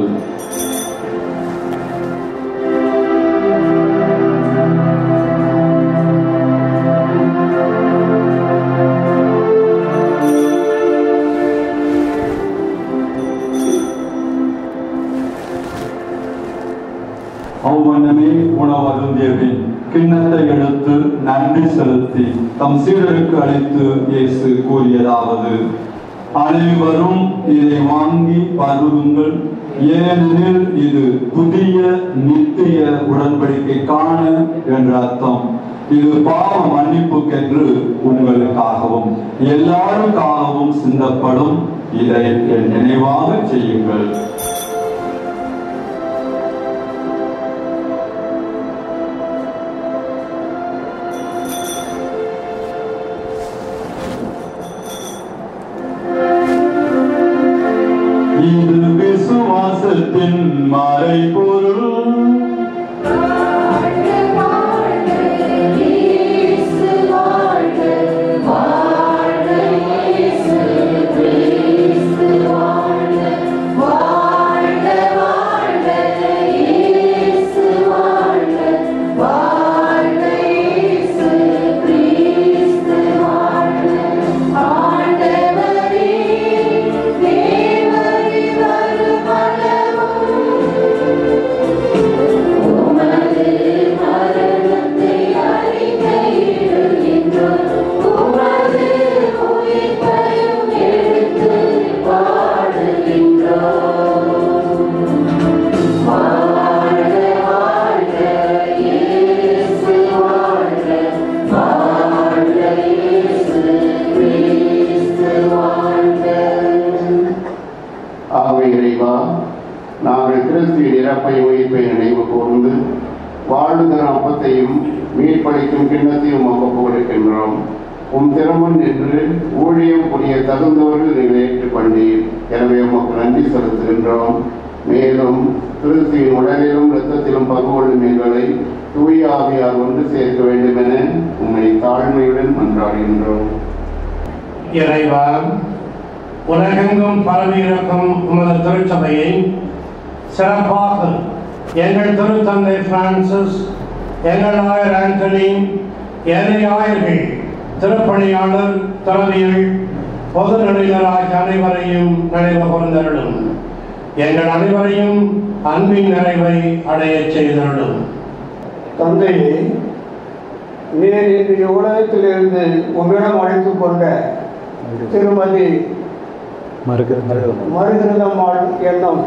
அவ்வண்ணமே உணவருந்தியபின் கிண்ணத்தை எடுத்து நன்றி செலுத்தி தம் சீடருக்கு அளித்து இயேசு கூறியதாவது அனைவரும் இதை வாங்கி பருகுங்கள் ஏனெனில் இது புதிய நித்திய உடன்படிக்கைக்கான என்ற அர்த்தம் இது பாவ மன்னிப்புக்கென்று உங்களுக்காகவும் எல்லாருக்காகவும் சிந்தப்படும் இதை என் நினைவாக செய்யுங்கள் இது விசுவாசத்தின் மறைபொருள் ஆகவே இறைவா நாங்கள் கிறிஸ்துவின் இறப்பை உயிர்ப்பை நினைவு கூர்ந்து வாழ்வுதன் அப்பத்தையும் மீட்பளிக்கும் கிண்ணத்தையும் ஒப்பு கொடுக்கின்றோம் உம் திருமண் நின்று ஊழியம் புரிய தகுந்தவர்கள் நீங்கள் ஏற்றுக்கொண்டீர் எனவே உமக்கு நன்றி செலுத்துகின்றோம் மேலும் கிறிஸ்துவின் உடலிலும் இரத்தத்திலும் பங்கு கொள்ளும் எங்களை தூய ஆவியார் ஒன்று சேர்க்க வேண்டும் என உம்மை தாழ்மையுடன் மன்றாடுகின்றோம் இறைவா உலகெங்கும் பரவி இருக்கும் உமது திருச்சபையை சிறப்பாக எங்கள் திருத்தந்தை பிரான்சிஸ் எங்கள் ஆயர் ஆண்டனி ஏனைய ஆயர்கள் திருப்பணியாளர் துறவியல் பொதுநிலையர் ஆகிய அனைவரையும் நினைவு கூர்ந்தருளும் எங்கள் அனைவரையும் அன்பின் நிறைவை அடையச் செய்தருளும் தந்தையே நீர் இன்றைய உலகத்திலிருந்து உங்களிடம் அழைத்துக் கொண்ட திருமதி மருகிருதம்மாள் என்னும்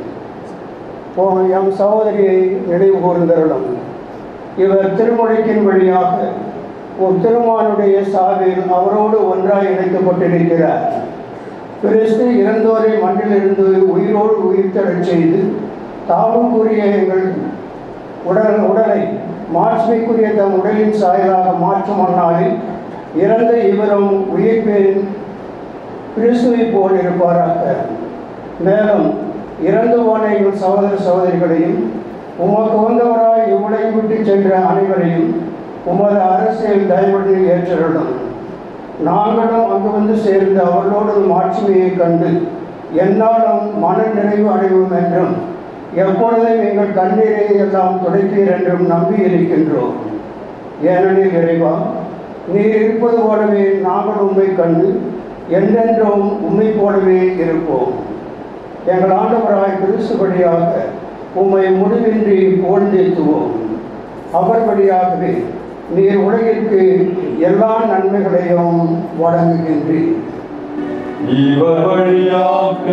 போன எம் சகோதரியை நினைவு கூர்ந்தருளும் இவர் திருமுறைக்கின் வழியாக ஒரு திருமானுடைய சாவில் அவரோடு ஒன்றாய் இணைக்கப்பட்டிருக்கிறார் கிறிஸ்து இறந்தோரை மண்ணிலிருந்து உயிரோடு உயிர்த்தெழச் செய்து தாமும் கூறிய எங்கள் உடல் உடலை மாட்சிமைக்குரிய தம் உடலின் சாயலாக மாற்றும் அந்நாளில் இறந்த இவரும் உயிர்ப்பேரின் கிறிஸ்துவை போல் இருப்பாராக மேலும் இறந்து போன எங்கள் சகோதர சகோதரிகளையும் உமக்கு உந்தவராய் இவ்வுலகை விட்டு சென்ற அனைவரையும் உமது அரசியல் தயவுடன் ஏற்றருளும் நாங்களும் அங்கு வந்து சேர்ந்து அவர்களோடு மாட்சிமையை கண்டு என்னாலும் மன நிறைவு அடைவோம் என்றும் எப்பொழுதும் எங்கள் கண்ணீரை எல்லாம் துடைப்பீர் என்றும் நம்பி இருக்கின்றோம் ஏனெனில் இறைவா நீர் இருப்பது போலவே நாங்கள் உண்மை கண்டு என்றென்றும் உண்மை போலவே இருப்போம் எங்கள் ஆண்டவராய் கிறிஸ்து வழியாக உம்மை முடிவின்றி புகழ்ந்தேத்துவோம் அவர் வழியாகவே நீர் உலகிற்கு எல்லா நன்மைகளையும் வழங்குகின்றீர் இவர் வழியாக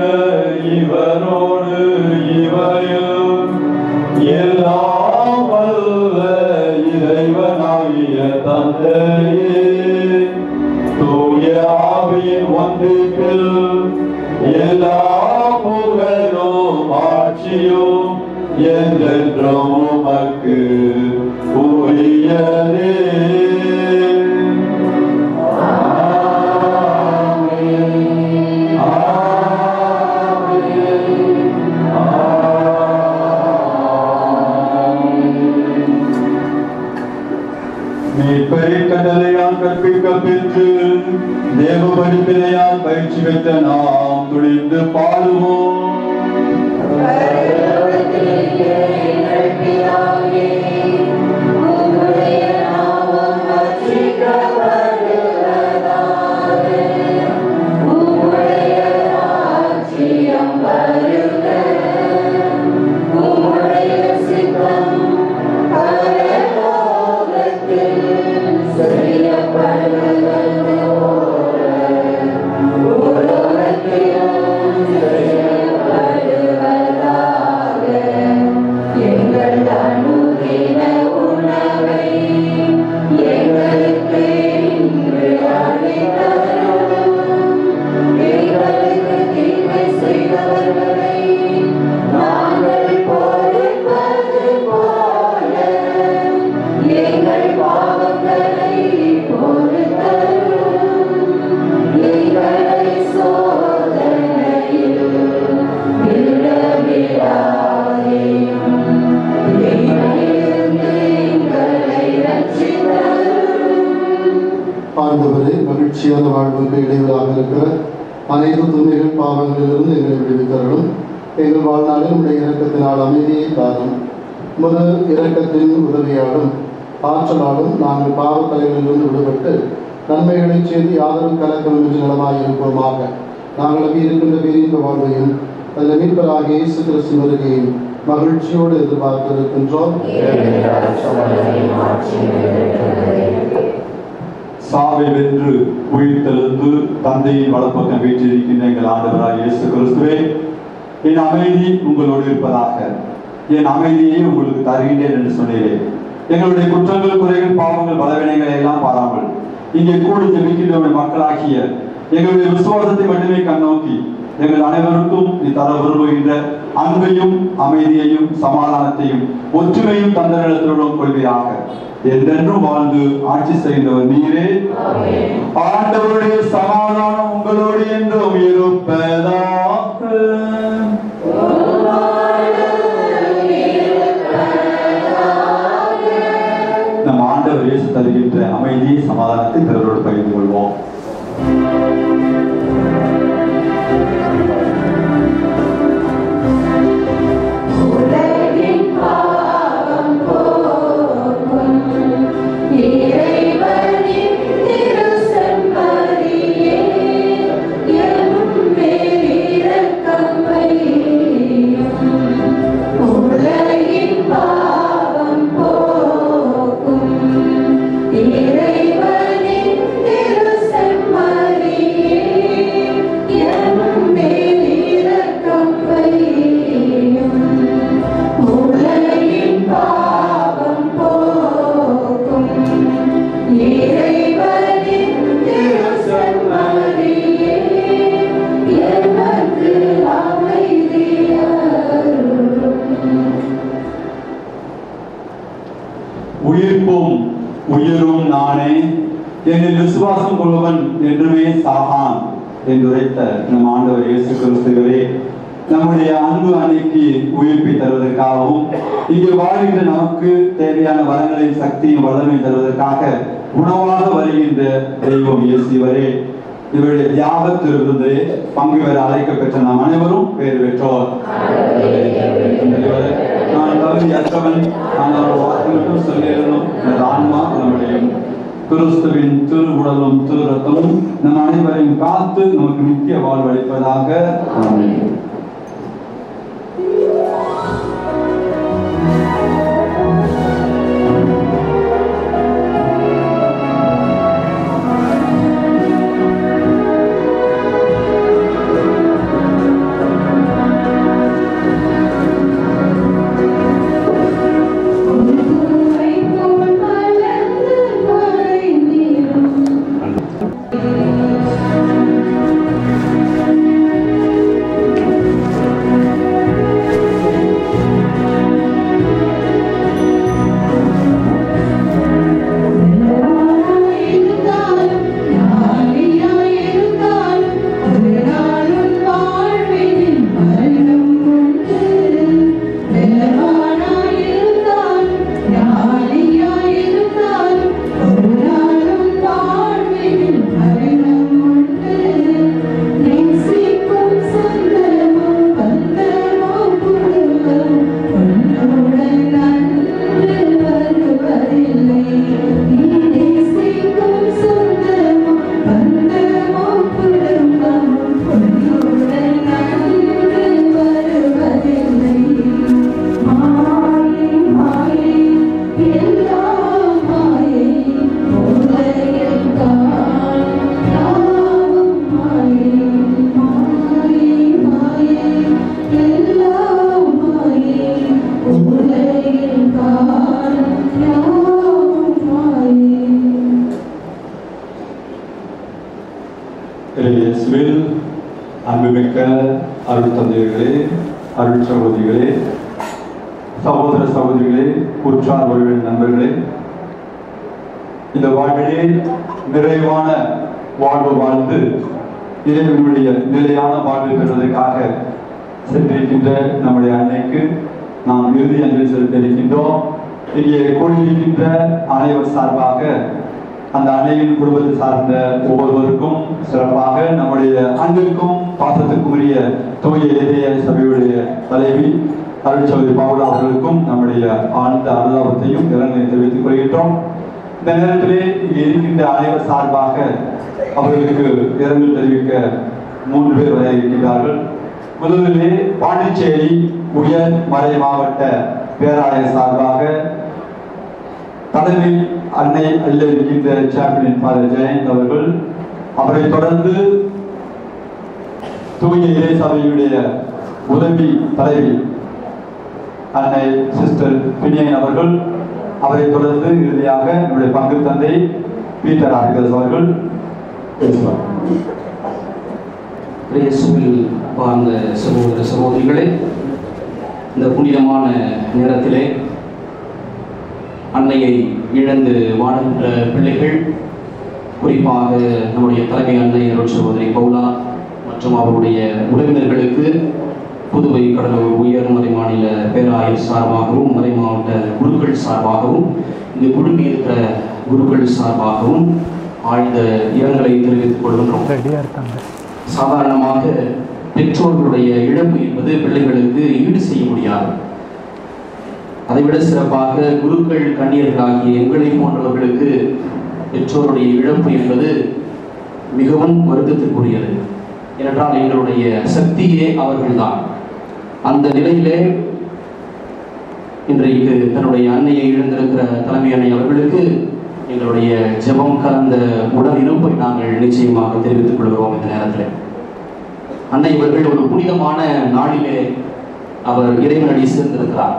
இவரோடு இவரில் எல்லாம் வல்ல இறைவனாகிய தந்தையே தூய ஆவியின் ஒன்றிப்பில் எல்லா புகழும் ஆட்சியும் என்றென்றும் உமக்கு உரியதே மீட்பரிக்கடலையால் கற்பிக்க பெற்று தேவ படிப்பினையால் பயிற்சி பெற்ற நாம் துணிந்து பாடுவோம் உம்முடைய சித்தம் வாழ்வுக்கு இடையூறாக இருக்கிற அனைத்து துணிகள் பாவங்களிலிருந்து எங்களை விடுவித்தரலும் எங்கள் வாழ்நாளில் உடைய இரக்கத்தினால் அமைதியை தாரும் உமது இரக்கத்தின் உதவியாலும் ஆற்றலாலும் நாங்கள் பாவத்தலைகளிலிருந்து விடுபட்டு நன்மைகளை செய்து யாதொரு கலக்கமின்றி நலமாயிருப்போமாக நாங்கள் அங்கே இருக்கின்ற பேரின்ப வாழ்வையும் அதில் மீட்பராகிய இயேசு கிறிஸ்து வருகையும் மகிழ்ச்சியோடு எதிர்பார்த்திருக்கின்றோம் சாவை வென்று உயிர் தெழுந்து தந்தையின் வலப்பக்கம் வீற்றிருக்கின்ற எங்கள் ஆண்டவராக இயேசு கிறிஸ்துவே என் அமைதி உங்களோடு இருப்பதாக என் அமைதியை உங்களுக்கு தருகின்றேன் என்று சொன்னீரேன் எங்களுடைய குற்றங்கள் குறைகள் பாவங்கள் பலவீனங்களை எல்லாம் பாராமல் இங்கே கூடி ஜெபிக்கின்ற மக்களாகிய எங்களுடைய விசுவாசத்தை மட்டுமே கண்ணோக்கி எங்கள் அனைவருக்கும் நீ தர விரும்புகின்ற அன்பையும் அமைதியையும் சமாதானத்தையும் ஒற்றுமையும் தந்தரிடத்துடன் கொள்வையாக என்றென்றும் வாழ்ந்து ஆட்சி செய்தவர் நீரே ஆண்டவருடைய சமாதானம் உங்களோடு என்றும் இருப்பதாக நம் ஆண்டவர் இயேசு தருகின்ற அமைதி சமாதானத்தை பிறரோடு பகிர்ந்து கொள்வோம் உலகின் பாவம் போக்கும் இறைவனின் திருசெம்மறியே எனும் மேலிரக்கம் வையும். உலகின் பாவம் போக்கும் இறைவனின் திருசெம்மறியே எனும் மேலிரக்கம் வையும். உலகின் பாவம் போக்கும் இறைவனின் திருசெம்மறியே எமக்கு அமைதி அருளும். உயிர்ப்பும் உயிரும் நானே என்னில் விசுவாசம் கொள்பவன் என்றுமே சாகான் என்றுரைத்த நம் ஆண்டவர் இயேசு கிறிஸ்துவரே நம்முடைய அன்பு அன்னைக்கு உயிர்ப்பை தருவதற்காகவும் இங்கு வாழ்கின்ற நமக்கு தேவையான வளங்களையும் சக்தியும் வல்லமையும் தருவதற்காக உணவாக வருகின்ற தெய்வம் இயேசுவரே இவருடைய தியாகத்திலிருந்து பங்கு பெற அழைக்கப்பெற்ற நாம் அனைவரும் பேர் பெற்றோர் நான் தகுதியற்றவன் நான் அவர் வாக்கு மட்டும் சொல்லியிருந்தோம் எனது ஆன்மா நம்முடைய கிறிஸ்துவின் திரு உடலும் திரு ரத்தமும் நம் அனைவரையும் காத்து நமக்கு நித்திய வாழ்வளிப்பதாக ஆமென் பூவை போல் மலர்ந்து மறைந்திடும் இருந்தாலும் யாரியாயிருந்தாலும் ஒரு நாளும் வாழ்வினில் மரணம் உண்டு வெள்ளவானாயிருந்தாலும் யாரியாயிருந்தாலும் ஒரு நாளும் வாழ்வினில் மரணம் உண்டு நேசிக்கும் சொந்தமும் பந்தமும் குடும்பம் உன்னுடன் நன்று வருவதில்லை நீ நேசிக்கும் சொந்தமும் பந்தமும் குடும்பம் உன்னுடன் நன்று வருவதில்லை மாயை மாயை எல்லாம் மாயை உலகில் காணும் யாவும் மாயை மாயை மாயை எல்லாம் மாயை உலகில் காணும் யாவும் மாயை இயேசுவில் அன்புமிக்க அருள் தந்தையர்களே அருள் சகோதரிகளே சகோதர சகோதரிகளே உற்றார் உறவின் நண்பர்களே இந்த வாழ்விலே நிறைவான வாழ்வு வாழ்ந்து இறைவனுடைய நிலையான வாழ்வு பெறுவதற்காக சென்றிருக்கின்ற நம்முடைய அன்னைக்கு நாம் இறுதி அஞ்சலி செலுத்த இருக்கின்றோம் இங்கே கூடியிருக்கின்ற அனைவர் சார்பாக அந்த அன்னையின் குடும்பத்தை சார்ந்த ஒவ்வொருவருக்கும் சிறப்பாக நம்முடைய அன்பிற்கும் பாசத்துக்கும் உரிய தூய இதய சபையுடைய தலைவி அருட்சௌதி பவுலா அவர்களுக்கும் நம்முடைய ஆழ்ந்த அனுதாபத்தையும் இரங்கலை தெரிவித்துக் கொள்கின்றோம் இந்த நேரத்திலே இங்கே இருக்கின்ற அனைவர் சார்பாக அவர்களுக்கு இரங்கல் தெரிவிக்க மூன்று பேர் வரை இருக்கின்றார்கள் முதலிலே பாண்டிச்சேரி உயர் மறை மாவட்ட பேராயர் சார்பாக தலைமை அன்னை அல்ல இருக்கின்ற சாம்பியன் ஃபாதர் ஜெயந்த் அவர்கள் அவரை தொடர்ந்து தூய இறை சபையுடைய உதவி தலைவி அன்னை சிஸ்டர் பினியன் அவர்கள் அவரை தொடர்ந்து இறுதியாக நம்முடைய பங்கு தந்தை பீட்டர் ஆர்கஸ் அவர்கள் பேசுவார் இயேசுவில் வாழ்ந்த சகோதர சகோதரிகளே இந்த புனிதமான நேரத்திலே அன்னையை இழந்து வாழ்கின்ற பிள்ளைகள் குறிப்பாக நம்முடைய தலைமை அன்னை அருள் சகோதரி பவுலா மற்றும் அவருடைய உறவினர்களுக்கு புதுவை கடலூர் உயர் மறைமாநில பேராயர் சார்பாகவும் மறை மாவட்ட குருக்கள் சார்பாகவும் இங்கு குழுமி இருக்கிற குருக்கள் சார்பாகவும் ஆழ்ந்த இரங்கலை தெரிவித்துக் கொள்கின்றோம் சாதாரணமாக பெற்றோர்களுடைய இழப்பு என்பது பிள்ளைகளுக்கு ஈடு செய்ய முடியாது அதைவிட சிறப்பாக குருக்கள் கண்ணியர்களாகிய எங்களை போன்றவர்களுக்கு பெற்றோருடைய இழப்பு என்பது மிகவும் வருத்தத்திற்குரியது ஏனென்றால் எங்களுடைய சக்தியே அவர்கள்தான் அந்த நிலையிலே இன்றைக்கு தன்னுடைய அன்னையை இழந்திருக்கிற தலைமை அன்னை அவர்களுக்கு எங்களுடைய ஜெபம் கலந்த உடல் இருப்பை நாங்கள் நிச்சயமாக தெரிவித்துக் கொள்கிறோம் இந்த நேரத்தில் அன்னை இவர்கள் ஒரு புனிதமான நாளிலே அவர் இறைவனடி சேர்ந்திருக்கிறார்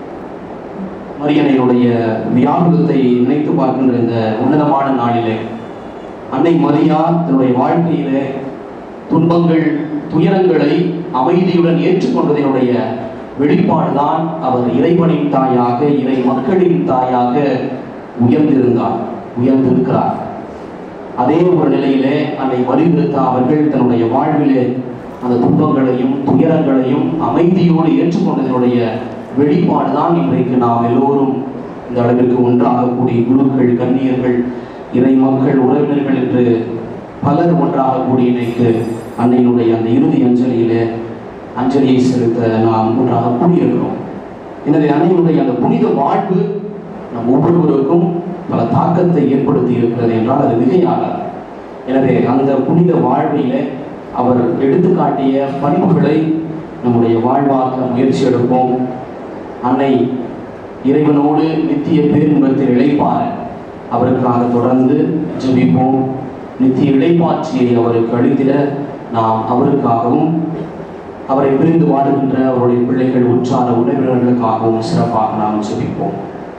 மரியனையுடைய வியாகுலத்தை நினைத்து பார்க்கின்ற இந்த உன்னதமான நாளிலே அன்னை மரியா தன்னுடைய வாழ்க்கையிலே துன்பங்கள் துயரங்களை அமைதியுடன் ஏற்றுக்கொண்டதனுடைய வெளிப்பாடுதான் அவர் இறைவனின் தாயாக இறை மக்களின் தாயாக உயர்ந்திருந்தார் உயர்ந்திருக்கிறார் அதே ஒரு நிலையிலே அன்னை மரிவிருத்தா அவர்கள் தன்னுடைய வாழ்விலே அந்த துன்பங்களையும் துயரங்களையும் அமைதியோடு ஏற்றுக்கொண்டதனுடைய வெளிப்பாடுதான் இன்றைக்கு நாம் எல்லோரும் இந்த அளவிற்கு ஒன்றாக கூடி குருக்கள் கன்னியர்கள் இறை மக்கள் உறவினர்கள் என்று பலர் ஒன்றாக கூடி இன்றைக்கு அன்னையினுடைய அந்த இறுதி அஞ்சலியிலே அஞ்சலியை செலுத்த நாம் ஒன்றாக கூடியிருக்கிறோம் எனவே அன்னையினுடைய அந்த புனித வாழ்வு நம் ஒவ்வொருவருக்கும் பல தாக்கத்தை ஏற்படுத்தி இருக்கிறது என்றால் அது மிகையாகாது எனவே அந்த புனித வாழ்விலே அவர் எடுத்துக்காட்டிய பண்புகளை நம்முடைய வாழ்வாக்க முயற்சி எடுப்போம் அன்னை இறைவனோடு நித்திய பேரின்பத்தில் இழைப்பார அவருக்காக தொடர்ந்து ஜெபிப்போம் நித்திய இழைப்பாட்சியை அவருக்கு அளித்திட நாம் அவருக்காகவும் அவரை பிரிந்து வாடுகின்ற அவருடைய பிள்ளைகள் உற்றார உறவினர்களுக்காகவும் சிறப்பாக நாம் ஜெபிப்போம்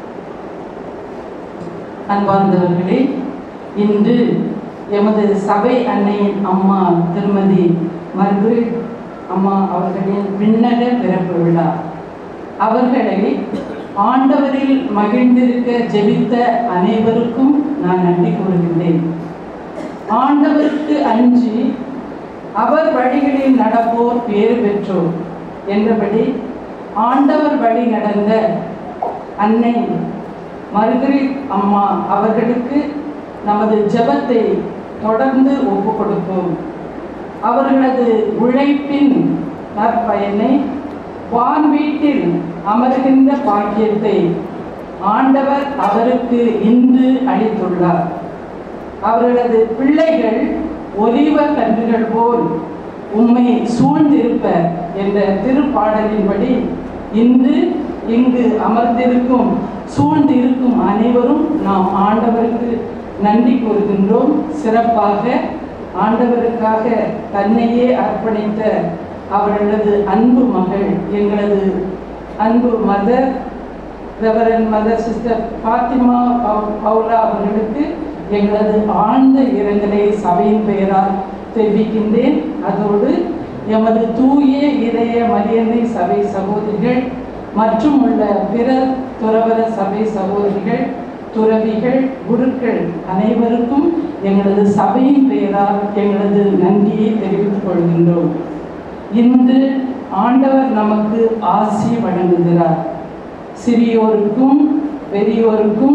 அன்பார்ந்தவர்களே இன்று எமது சபை அன்னையின் அம்மா திருமதி மர்கரெட் அம்மா அவர்களின் விண்ணக பிறப்பு விழா அவர்களை ஆண்டவரில் மகிழ்ந்திருக்க ஜெபித்த அனைவருக்கும் நான் நன்றி கூறுகின்றேன் ஆண்டவருக்கு அஞ்சி அவர் வழிகளில் நடப்போர் பேறு பெற்றோர் என்றபடி ஆண்டவர் வழி நடந்த அன்னை மர்கரிட் அம்மா அவர்களுக்கு நமது ஜெபத்தை தொடர்ந்து ஒப்பு கொடுப்போம் அவர்களது உழைப்பின் நற்பயனை வான் வீட்டில் அமர்கின்ற பாக்கியத்தை ஆண்டவர் அவருக்கு இன்று அளித்துள்ளார் அவர்களது பிள்ளைகள் ஒலிவ கன்றுகள் போல் உம்மை சூழ்ந்திருப்ப என்ற திருப்பாடலின்படி இன்று இங்கு அமர்ந்திருக்கும் சூழ்ந்து இருக்கும் அனைவரும் நாம் ஆண்டவருக்கு நன்றி கூறுகின்றோம் சிறப்பாக ஆண்டவருக்காக தன்னையே அர்ப்பணித்த அவர்களது அன்பு மகள் எங்களது அன்பு mother reverend mother sister Fatima பவு- பவுலா அவர்களுக்கு எங்களது ஆழ்ந்த இரங்கலை சபையின் பெயரால் தெரிவிக்கின்றேன் அதோடு எமது தூய இதய மரியன்னை சபை சகோதரிகள் மற்றும் உள்ள பிற துறவர சபை சகோதரிகள் துறவிகள் குருக்கள் அனைவருக்கும் எங்களது சபையின் பெயரால் எங்களது நன்றியை தெரிவித்துக் கொள்கின்றோம் இன்று ஆண்டவர் நமக்கு ஆசி வழங்குகிறார் சிறியோருக்கும் பெரியோருக்கும்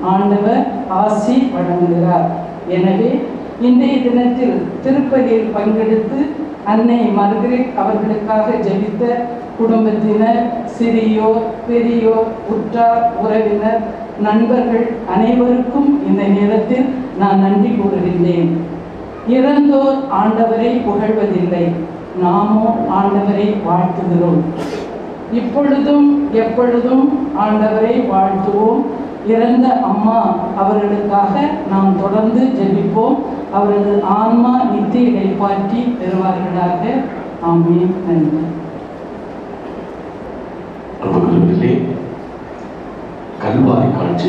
ஆண்டவர் ஆசி வழங்குகிறார் எனவே இன்றைய தினத்தில் திருப்பலியில் பங்கெடுத்து அன்னை மர்கரெட் அவர்களுக்காக ஜெபித்த குடும்பத்தினர் சிறியோர் பெரியோர் உற்றார் உறவினர் நண்பர்கள் அனைவருக்கும் இந்த நேரத்தில் நான் நன்றி கூறுகின்றேன் இறந்தோர் ஆண்டவரை புகழ்வதில்லை நாமோ ஆண்டவரை வாழ்த்துகிறோம் இப்பொழுதும் எப்பொழுதும் ஆண்டவரை வாழ்த்துவோம் இறந்த அம்மா அவர்களுக்காக நாம் தொடர்ந்து ஜெபிப்போம் அவரது ஆன்மா நித்திய இடைப்பாற்றி பெறுவார்களாக ஆமீன் நன்றி அன்புகளே கல்வாரி காட்சி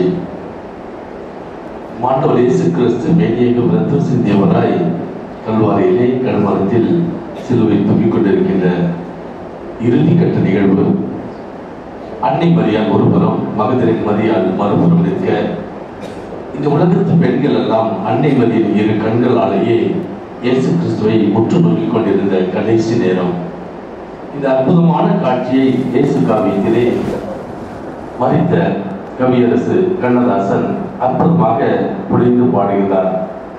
மாண்டவர் இயேசு கிறிஸ்து மேனியகம் ரத்தம் சிந்தியவராய் கல்வாரியிலே கல்வாரத்தில் சிலுவை தூக்கிக் கொண்டிருக்கின்ற இறுதி கட்ட நிகழ்வு அன்னை மரியாள் ஒருபுறம் மகதிரை மரியாள் மறுபுறம் நிற்க இந்த உலகத்து பெண்கள் எல்லாம் அன்னை மரியின் இரு கண்களாலேயே இயேசு கிறிஸ்துவை உற்று நோக்கிக் கொண்டிருந்த கடைசி நேரம் இந்த அற்புதமான காட்சியை இயேசு காவியத்திலே மறித்த கவியரசு கண்ணதாசன் அற்புதமாக புரிந்து பாடுகிறார்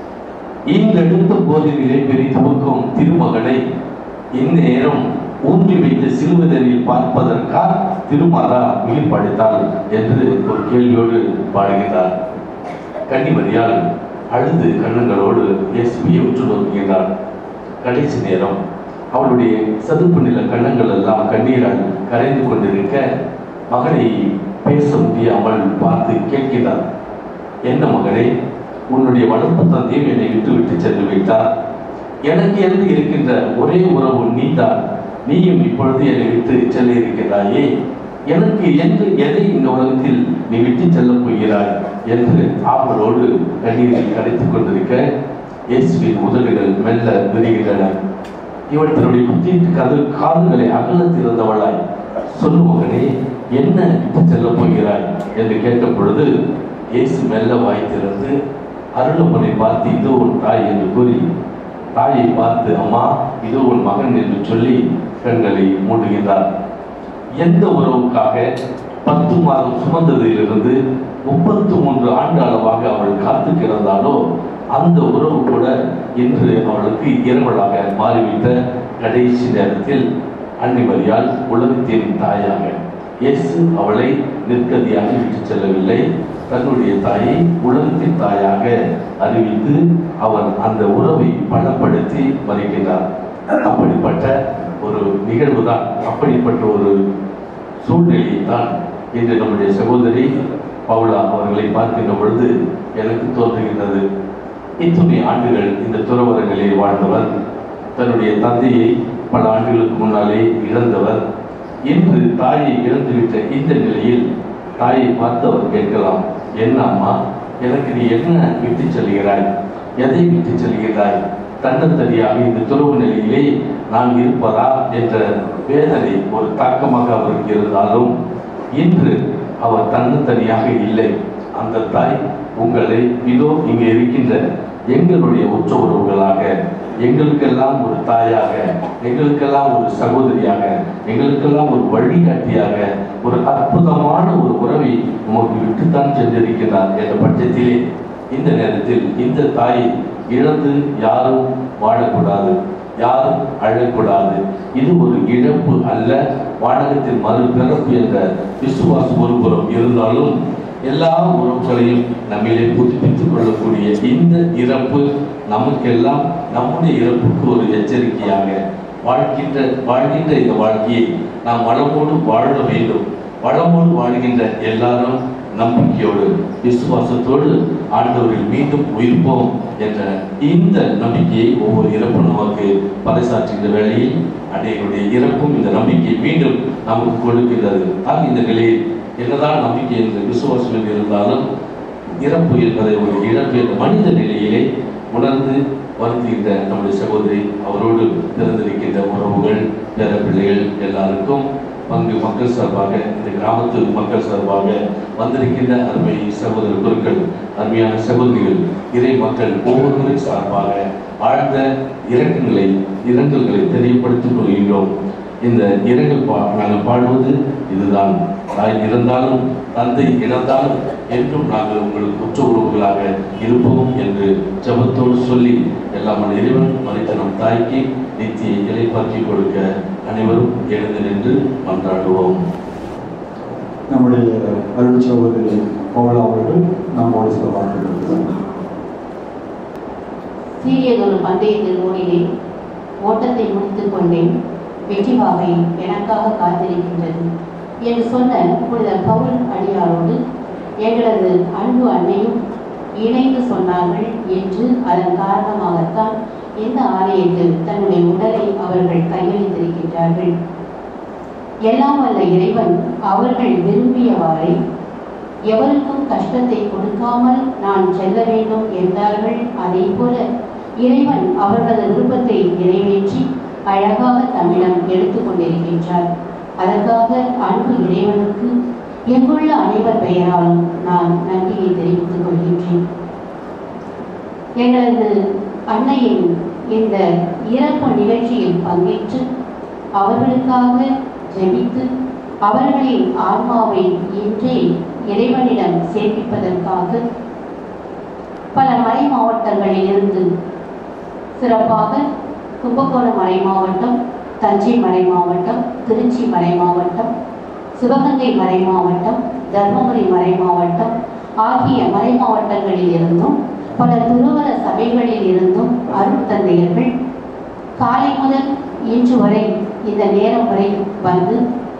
இங்கெடுத்த போதிலே பிரித்துவக்கும் திருமகனை இந்நேரம் ஊன்றி வைத்த சிலுவதரில் பார்ப்பதற்கா திருமாலா உயிர் படைத்தாள் என்று ஒரு கேள்வியோடு பாடுகிறார் கன்னிமரியால் அழுது கண்ணங்களோடு இயேசுவையை உற்று நோக்குகிறார் கடைசி நேரம் அவளுடைய சதுப்பு நில கண்ணங்கள் எல்லாம் கண்ணீரால் கரைந்து கொண்டிருக்க மகனை பேச முடியாமல் பார்த்து கேட்கிறார் என்ன மகனே உன்னுடைய வளர்ப்பு தந்தையும் என்னை விட்டு விட்டு சென்று விட்டார் எனக்கு என்று இருக்கின்ற ஒரே உறவு நீதான் நீயும் இப்பொழுது என்னை விட்டு செல்ல இருக்கிறாயே எனக்கு என்று எதை இந்த உலகத்தில் நீ விட்டு செல்லப் போகிறாய் என்று ஆவலோடு கண்ணீரில் கரைத்துக் கொண்டிருக்க இயேசுவின் உதடுகள் மெல்ல விரிகின்றன இவள் தன்னுடைய குத்திட்டு கது காதுகளை அகல திறந்தவளாய் சொல்லு மகனே என்ன விட்டு செல்லப் போகிறாய் என்று கேட்ட பொழுது இயேசு மெல்ல வாய் திறந்து அருளப்பனை பார்த்து இதோ உன் தாய் என்று கூறி தாயை பார்த்து அம்மா இதோ உன் மகன் என்று சொல்லி கண்களை மூடுகிறார் எந்த உறவுக்காக பத்து மாதம் சுமந்ததிலிருந்து முப்பத்து மூன்று ஆண்டு அளவாக அவள் காத்து கிடந்தாலோ அந்த உறவு கூட இன்று அவளுக்கு இரவலாக மாறிவிட்ட கடைசி நேரத்தில் அன்னிமரியால் உலகத்தின் தாயாக இயேசு அவளை நிற்கதியாக விட்டு செல்லவில்லை தன்னுடைய தாயை உலகத்தின் தாயாக அறிவித்து அவர் அந்த உறவை பலப்படுத்தி வருகின்றார் அப்படிப்பட்ட ஒரு நிகழ்வு தான் அப்படிப்பட்ட ஒரு சூழ்நிலையை தான் இன்று நம்முடைய சகோதரி பவுலா அவர்களை பார்க்கின்ற பொழுது எனக்கு தோன்றுகின்றது இத்துணை ஆண்டுகள் இந்த துறவரங்களில் வாழ்ந்தவர் தன்னுடைய தந்தையை பல ஆண்டுகளுக்கு முன்னாலே இழந்தவர் இன்று தாயை இழந்துவிட்ட இந்த நிலையில் தாயை பார்த்து அவர் கேட்கலாம் என்ன அம்மா எனக்கு நீ என்ன விட்டு செல்கிறாய் எதை விட்டு செல்கிறாய் தன்னந்தனியாக இந்த துறவு நிலையிலே நான் இருப்பதா என்ற வேதனை ஒரு தாக்கமாக அவருக்கு இருந்தாலும் இன்று அவர் தன்னந்தனியாக இல்லை அந்த தாய் உங்களை இதோ இங்கே இருக்கின்ற எங்களுடைய உற்ற உறவுகளாக எங்களுக்கெல்லாம் ஒரு தாயாக எங்களுக்கெல்லாம் ஒரு சகோதரியாக எங்களுக்கெல்லாம் ஒரு வழிகாட்டியாக ஒரு அற்புதமான ஒரு உறவை உமக்கு விட்டுத்தான் சென்றிருக்கிறார் என்ற பட்சத்திலே இந்த நேரத்தில் இந்த தாயை இழந்து யாரும் வாழக்கூடாது யாரும் அழக்கூடாது இது ஒரு இழப்பு அல்ல வானகத்தின் மறுபிறப்பு என்ற விசுவாசம் ஒருபுறம் இருந்தாலும் எல்லா உறவுகளையும் நம்மிலே புதுப்பித்துக் கொள்ளக்கூடிய இந்த இறப்பு நமக்கெல்லாம் நம்முடைய இறப்புக்கு ஒரு எச்சரிக்கையாக வாழ்கின்ற வாழ்கின்ற இந்த வாழ்க்கையை நாம் வளமோடு வாழ வேண்டும் வளமோடு வாழ்கின்ற எல்லாரும் நம்பிக்கையோடு விசுவாசத்தோடு ஆண்டவரில் மீண்டும் உயிர்ப்போம் என்ற இந்த நம்பிக்கையை ஒவ்வொரு இறப்பும் நமக்கு பறைசாற்றுகின்ற வேளையில் அன்றைய இறப்பும் இந்த நம்பிக்கை மீண்டும் நமக்கு கொடுக்கின்றது ஆக இந்த நிலையில் என்னதான் நம்பிக்கை என்ற விசுவாசம் என்று இருந்தாலும் இறப்பு என்பதை ஒரு இழப்பு என்ற மனித நிலையிலே உணர்ந்து வருந்துகின்ற நம்முடைய சகோதரி அவரோடு பிறந்திருக்கின்ற உறவுகள் பேர பிள்ளைகள் எல்லாருக்கும் பங்கு மக்கள் சார்பாக இந்த கிராமத்து மக்கள் சார்பாக வந்திருக்கின்ற அருமை சகோதர குருக்கள் அருமையான சகோதரிகள் இறை மக்கள் ஒவ்வொருவரின் சார்பாக ஆழ்ந்த இரக்கங்களை இரங்கல்களை தெரியப்படுத்திக் கொள்கின்றோம் இந்த இரங்கல் பா நாங்கள் பாடுவது இதுதான் தாய் இறந்தாலும் தந்தை இழந்தாலும் என்றும் நாங்கள் உங்களுக்கு உற்ற உறவுகளாக இருப்போம் என்று ஜபத்தோடு சொல்லி எல்லாம் வல்ல இறைவன் மறைத்த நம் தாய்க்கு நித்திய இலைப்பாக்கி கொடுக்க அனைவரும் எழுந்து நின்று மன்றாடுவோம் நம்முடைய அருள் சகோதரி பவளா அவர்கள் நம்மோடு சில வார்த்தைகள் பேசுகிறார். சீரியதொரு பந்தயத்தில் ஓடினேன் ஓட்டத்தை முடித்துக் கொண்டேன் வெற்றி வாகை எனக்காக காத்திருக்கின்றது என்று சொன்ன புனித பவுல் அடியாரோடு எங்களது அன்பு அன்னையும் இணைந்து சொன்னார்கள் என்று அதன் காரணமாகத்தான் இந்த ஆலயத்தில் தன்னுடைய உடலை அவர்கள் கையளித்திருக்கின்றார்கள் எல்லாம் வல்ல இறைவன் அவர்கள் விரும்பியவாறே எவருக்கும் கஷ்டத்தை கொடுக்காமல் நான் செல்ல வேண்டும் என்றார்கள் அதே போல இறைவன் அவர்களது விருப்பத்தை நிறைவேற்றி அழகாக தம்மிடம் எடுத்துக்கொண்டிருக்கின்றார் அதற்காக அன்பு இறைவனுக்கு எங்குள்ள அனைவர் பெயராலும் நான் நன்றியை தெரிவித்துக் கொள்கின்றேன் எங்களது அன்னையின் இந்த இறப்பு நிகழ்ச்சியில் பங்கேற்று அவர்களுக்காக ஜெபித்து அவர்களின் ஆன்மாவை இன்றே இறைவனிடம் சேர்ப்பிப்பதற்காக பல மறை மாவட்டங்களில் இருந்து சிறப்பாக கும்பகோணம் மறை மாவட்டம் தஞ்சை மறை மாவட்டம் திருச்சி மறை மாவட்டம் சிவகங்கை மறை மாவட்டம் தர்மபுரி மறை மாவட்டம் ஆகிய மறை மாவட்டங்களில் இருந்தும் பல துருவர சபைகளில் இருந்தும் அருள் தந்தையர்கள் காலை முதல் இன்று வரை இந்த நேரம் வரை வந்து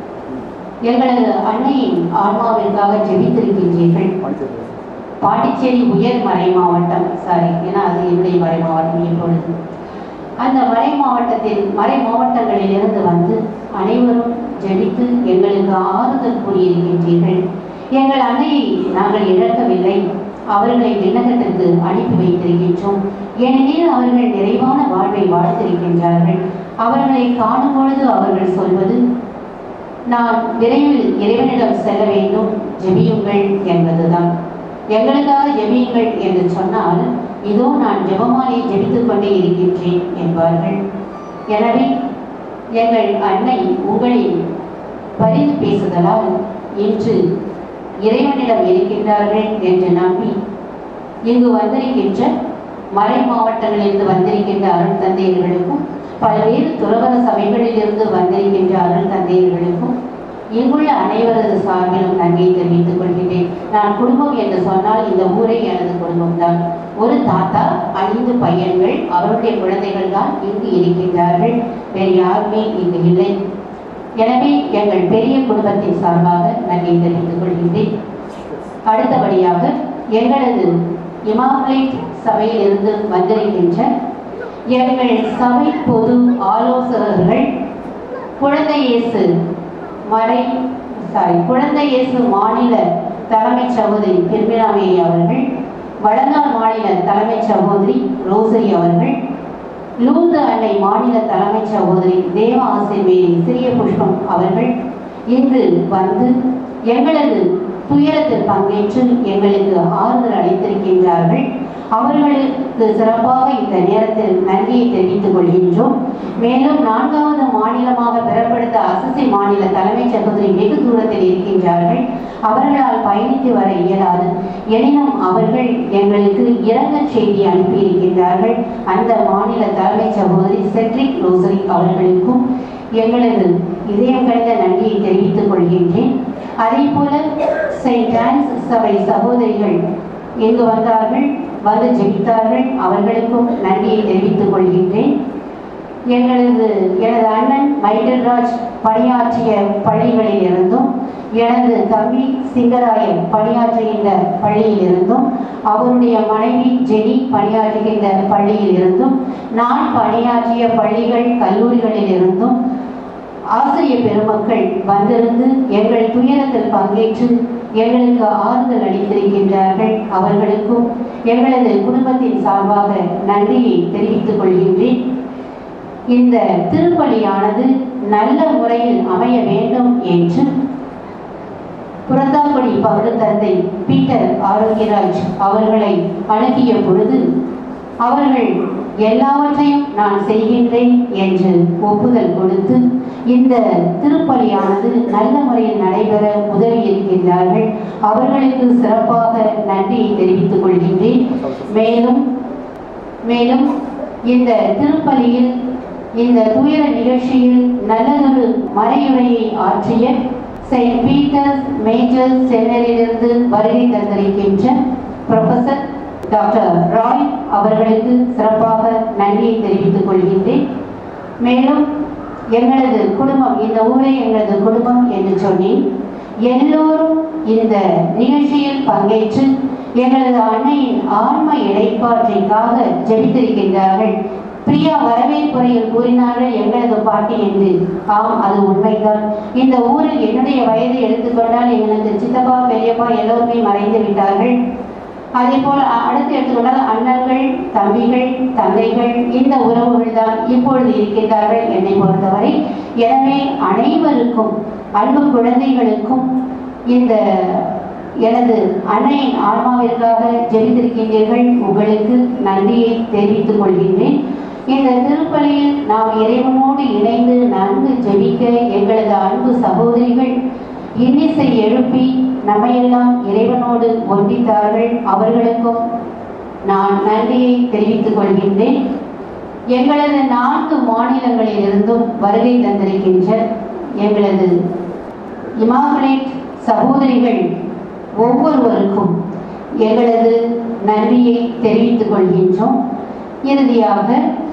எங்களது அன்னையின் ஆன்மாவிற்காக ஜெபித்திருக்கின்றீர்கள் பாண்டிச்சேரி உயர் மறை மாவட்டம் சாரி ஏன்னா அது என்னுடைய மறை மாவட்டம் இப்பொழுது அந்த மறை மாவட்டத்தில் மறை மாவட்டங்களில் இருந்து வந்து அனைவரும் ஜெபித்து எங்களுக்கு ஆறுதல் கூறியிருக்கின்றீர்கள் எங்கள் அன்னையை நாங்கள் இழக்கவில்லை அவர்களை விண்ணகத்திற்கு அனுப்பி வைத்திருக்கின்றோம் ஏனெனில் அவர்கள் நிறைவான வாழ்வை வாழ்த்திருக்கின்றார்கள் அவர்களை காணும் பொழுது அவர்கள் சொல்வது நான் விரைவில் இறைவனிடம் செல்ல வேண்டும் ஜெபியுங்கள் என்பதுதான் எங்களுக்காக ஜெபியுங்கள் என்று சொன்னால் இதோ நான் ஜெபமாலை ஜெபித்துக் கொண்டே இருக்கின்றேன் என்பார்கள் எனவே எங்கள் அன்னை உங்களின் பரிந்து பேசுதலால் இன்று இறைவனிடம் இருக்கின்றார்கள் என்று நம்பி இங்கு வந்திருக்கின்ற மறை மாவட்டங்களிலிருந்து வந்திருக்கின்ற அருள் தந்தையர்களுக்கும் பல்வேறு துறவர சபைகளில் இருந்து வந்திருக்கின்ற அருள் தந்தையர்களுக்கும் இங்குள்ள அனைவரது சார்பிலும் நன்றியை தெரிவித்துக் கொள்கின்றேன் நான் குடும்பம் என்று சொன்னால் இந்த ஊரே எனது குடும்பம்தான் ஒரு தாத்தா ஐந்து பையன்கள் அவருடைய குழந்தைகள் தான் இங்கு இருக்கின்றார்கள் வேறு யாருமே இங்கு இல்லை எனவே எங்கள் பெரிய குடும்பத்தின் சார்பாக நன்றியை தெரிவித்துக் கொள்கின்றேன் அடுத்தபடியாக எங்களது இமாமுலேட் சபையில் இருந்து வந்திருக்கின்ற எங்கள் சபை பொது ஆலோசகர்கள் குழந்தை இயேசு மறை சாரி குழந்தை இயேசு மாநில தலைமை சகோதரி திருமிராமேரி அவர்கள் வடநாள் மாநில தலைமை சகோதரி ரோசரி அவர்கள் லூர்து அன்னை மாநில தலைமை சகோதரி தேவ ஆசிர்மேரி சிறிய புஷ்பம் அவர்கள் இங்கு வந்து எங்களது துயரத்தில் பங்கேற்று எங்களுக்கு ஆறுதல் அளித்திருக்கின்றார்கள் அவர்களுக்கு சிறப்பாக இந்த நேரத்தில் நன்றியை தெரிவித்துக் கொள்கின்றோம் மேலும் நான்காவது மாநிலமாக பெறப்படுத்த அசசி மாநில தலைமை சகோதரி வெகு தூரத்தில் இருக்கின்றார்கள் அவர்களால் பயணித்து வர இயலாது எனினும் அவர்கள் எங்களுக்கு இரங்கல் செய்தி அனுப்பியிருக்கின்றார்கள் அந்த மாநில தலைமை சகோதரி செட்ரிக் ரோசரி அவர்களுக்கும் எங்களது இதயம் கலந்த நன்றியை தெரிவித்துக் கொள்கின்றேன் அதே போல செயின்ட் ஆன்ஸ் சபை சகோதரிகள் இங்கு வந்தார்கள் வந்து ஜெபித்தார்கள் அவர்களுக்கும் நன்றியை தெரிவித்துக் கொள்கின்றேன் எங்களது எனது அண்ணன் மைக்கேல்ராஜ் பணியாற்றிய பள்ளிகளில் இருந்தும் எனது தம்பி சிங்கராயன் பணியாற்றுகின்ற பள்ளியில் இருந்தும் அவருடைய மனைவி ஜெனி பணியாற்றுகின்ற பள்ளியில் இருந்தும் நான் பணியாற்றிய பள்ளிகள் கல்லூரிகளில் இருந்தும் ஆசிரிய பெருமக்கள் வந்திருந்து எங்கள் துயரத்தில் பங்கேற்று எங்களுக்கு ஆறுதல் அளித்திருக்கின்றார்கள் அவர்களுக்கும் எங்களது குடும்பத்தின் சார்பாக நன்றியை தெரிவித்துக் கொள்கின்றேன் இந்த திருப்பலியானது நல்ல முறையில் அமைய வேண்டும் என்று புறத்தாக்குடி பங்கு தந்தை பீட்டர் ஆரோக்கியராஜ் அவர்களை அணுகிய பொழுது அவர்கள் எல்லாவற்றையும் நான் செய்கின்றேன் என்று ஒப்புதல் கொடுத்து இந்த திருப்பலியானது நல்ல முறையில் நடைபெற உதவி இருக்கின்றார்கள் அவர்களுக்கு சிறப்பாக நன்றியை தெரிவித்துக் கொள்கின்றேன் மேலும் மேலும் இந்த திருப்பலியில் இந்த துயர நிகழ்ச்சியில் நல்லதொரு மறையுரையை ஆற்றிய செயின்ட் பீட்டர்ஸ் மேஜர் சென்னரிலிருந்து வருகை தந்திருக்கின்ற ப்ரொஃபசர் டாக்டர் ராய் அவர்களுக்கு சிறப்பாக நன்றியை தெரிவித்துக் கொள்கின்றேன் மேலும் எங்களது குடும்பம் இந்த ஊரே எங்களது குடும்பம் என்று சொன்னேன் எல்லோரும் இந்த நிகழ்ச்சியில் பங்கேற்று எங்களது அன்னையின் ஆன்ம இடைப்பாற்றிற்காக ஜெபித்திருக்கின்றார்கள் பிரியா வரவேற்புரையில் கூறினார்கள் எங்களது பாட்டி என்று ஆம் அது உண்மைதான் இந்த ஊரில் என்னுடைய வயதை எடுத்துக்கொண்டால் எங்களது சித்தப்பா பெரியப்பா எல்லோருமே மறைந்து விட்டார்கள் அதே போல் அ- அடுத்து எடுத்துக்கொண்டால் அண்ணன்கள் தம்பிகள் தந்தைகள் இந்த உறவுகள் தான் இப்பொழுது இருக்கின்றார்கள் என்னை பொறுத்தவரை எனவே அனைவருக்கும் அன்பு குழந்தைகளுக்கும் இந்த எனது அன்னையின் ஆன்மாவிற்காக ஜெபித்திருக்கின்றீர்கள் உங்களுக்கு நன்றியை தெரிவித்துக் கொள்கின்றேன் இந்த திருப்பலியில் நாம் இறைவனோடு இணைந்து நன்கு ஜெபிக்க எங்களது அன்பு சகோதரிகள் இன்னிசை எழுப்பி நம்மையெல்லாம் இறைவனோடு ஒன்றித்தார்கள் அவர்களுக்கும் நான் நன்றியை தெரிவித்துக் கொள்கின்றேன் எங்களது நான்கு மாநிலங்களிலிருந்தும் வருகை தந்திருக்கின்ற எங்களது இமாகுலேட் சகோதரிகள் ஒவ்வொருவருக்கும் எங்களது நன்றியை தெரிவித்துக் கொள்கின்றோம் இறுதியாக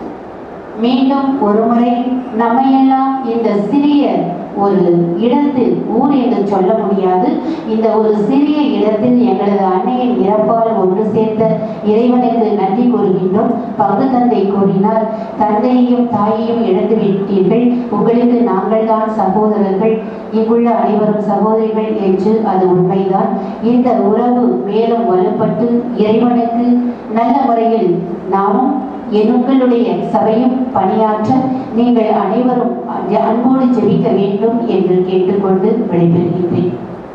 மீண்டும் ஒருமுறை நம்மையெல்லாம் இந்த சிறிய ஒரு இடத்தில் ஊர் என்று சொல்ல முடியாது இந்த ஒரு சிறிய இடத்தில் எங்களது அன்னையின் இறப்பால் ஒன்று சேர்த்த இறைவனுக்கு நன்றி கூறுகின்றோம் பங்கு தந்தை கூறினார் தந்தையையும் தாயையும் இழந்து விட்டீர்கள் உங்களுக்கு நாங்கள் தான் சகோதரர்கள் இங்குள்ள அனைவரும் சகோதரிகள் என்று அது உண்மைதான் இந்த உறவு மேலும் வலுப்பட்டு இறைவனுக்கு நல்ல முறையில் நாமும் எங்களுடைய சபையும் பணியாற்ற நீங்கள் அனைவரும் அன்போடு ஜெபிக்க வேண்டும் என்று கேட்டுக்கொண்டு விடைபெறுகின்றேன்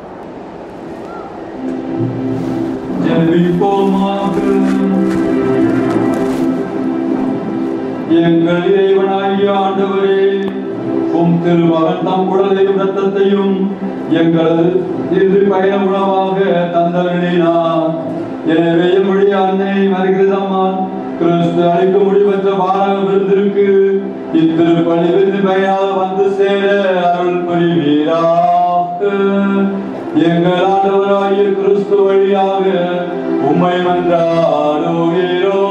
ஜெபிப்போமாக எங்கள் இறைவனாகிய ஆண்டவரே உம் திருமகன் தம் உடலையும் ரத்தத்தையும் எங்களது இறுதி பயண உணவாக தந்தவரினார் எனவே எம்முடைய அன்னை மறுகிறதம்மான் கிறிஸ்து அளிக்க முடிவற்ற பாரக விருந்திற்கு இத்திருப்பணி விருது பயனாக வந்து சேர அருள் புரிவீராக எங்கள் ஆண்டவராகிய கிறிஸ்து வழியாக உம்மை மன்றாடுகிறோ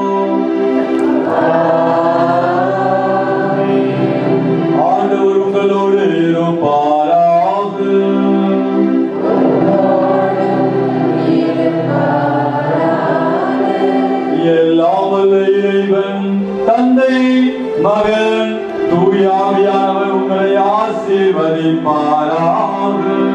ஆண்டவர் உங்களோடு இருப்பாராக எல்லாம் வல்ல இறைவன் தந்தை மகன் தூயாவியானவர் உங்களை ஆசீர்வதிப்பாராக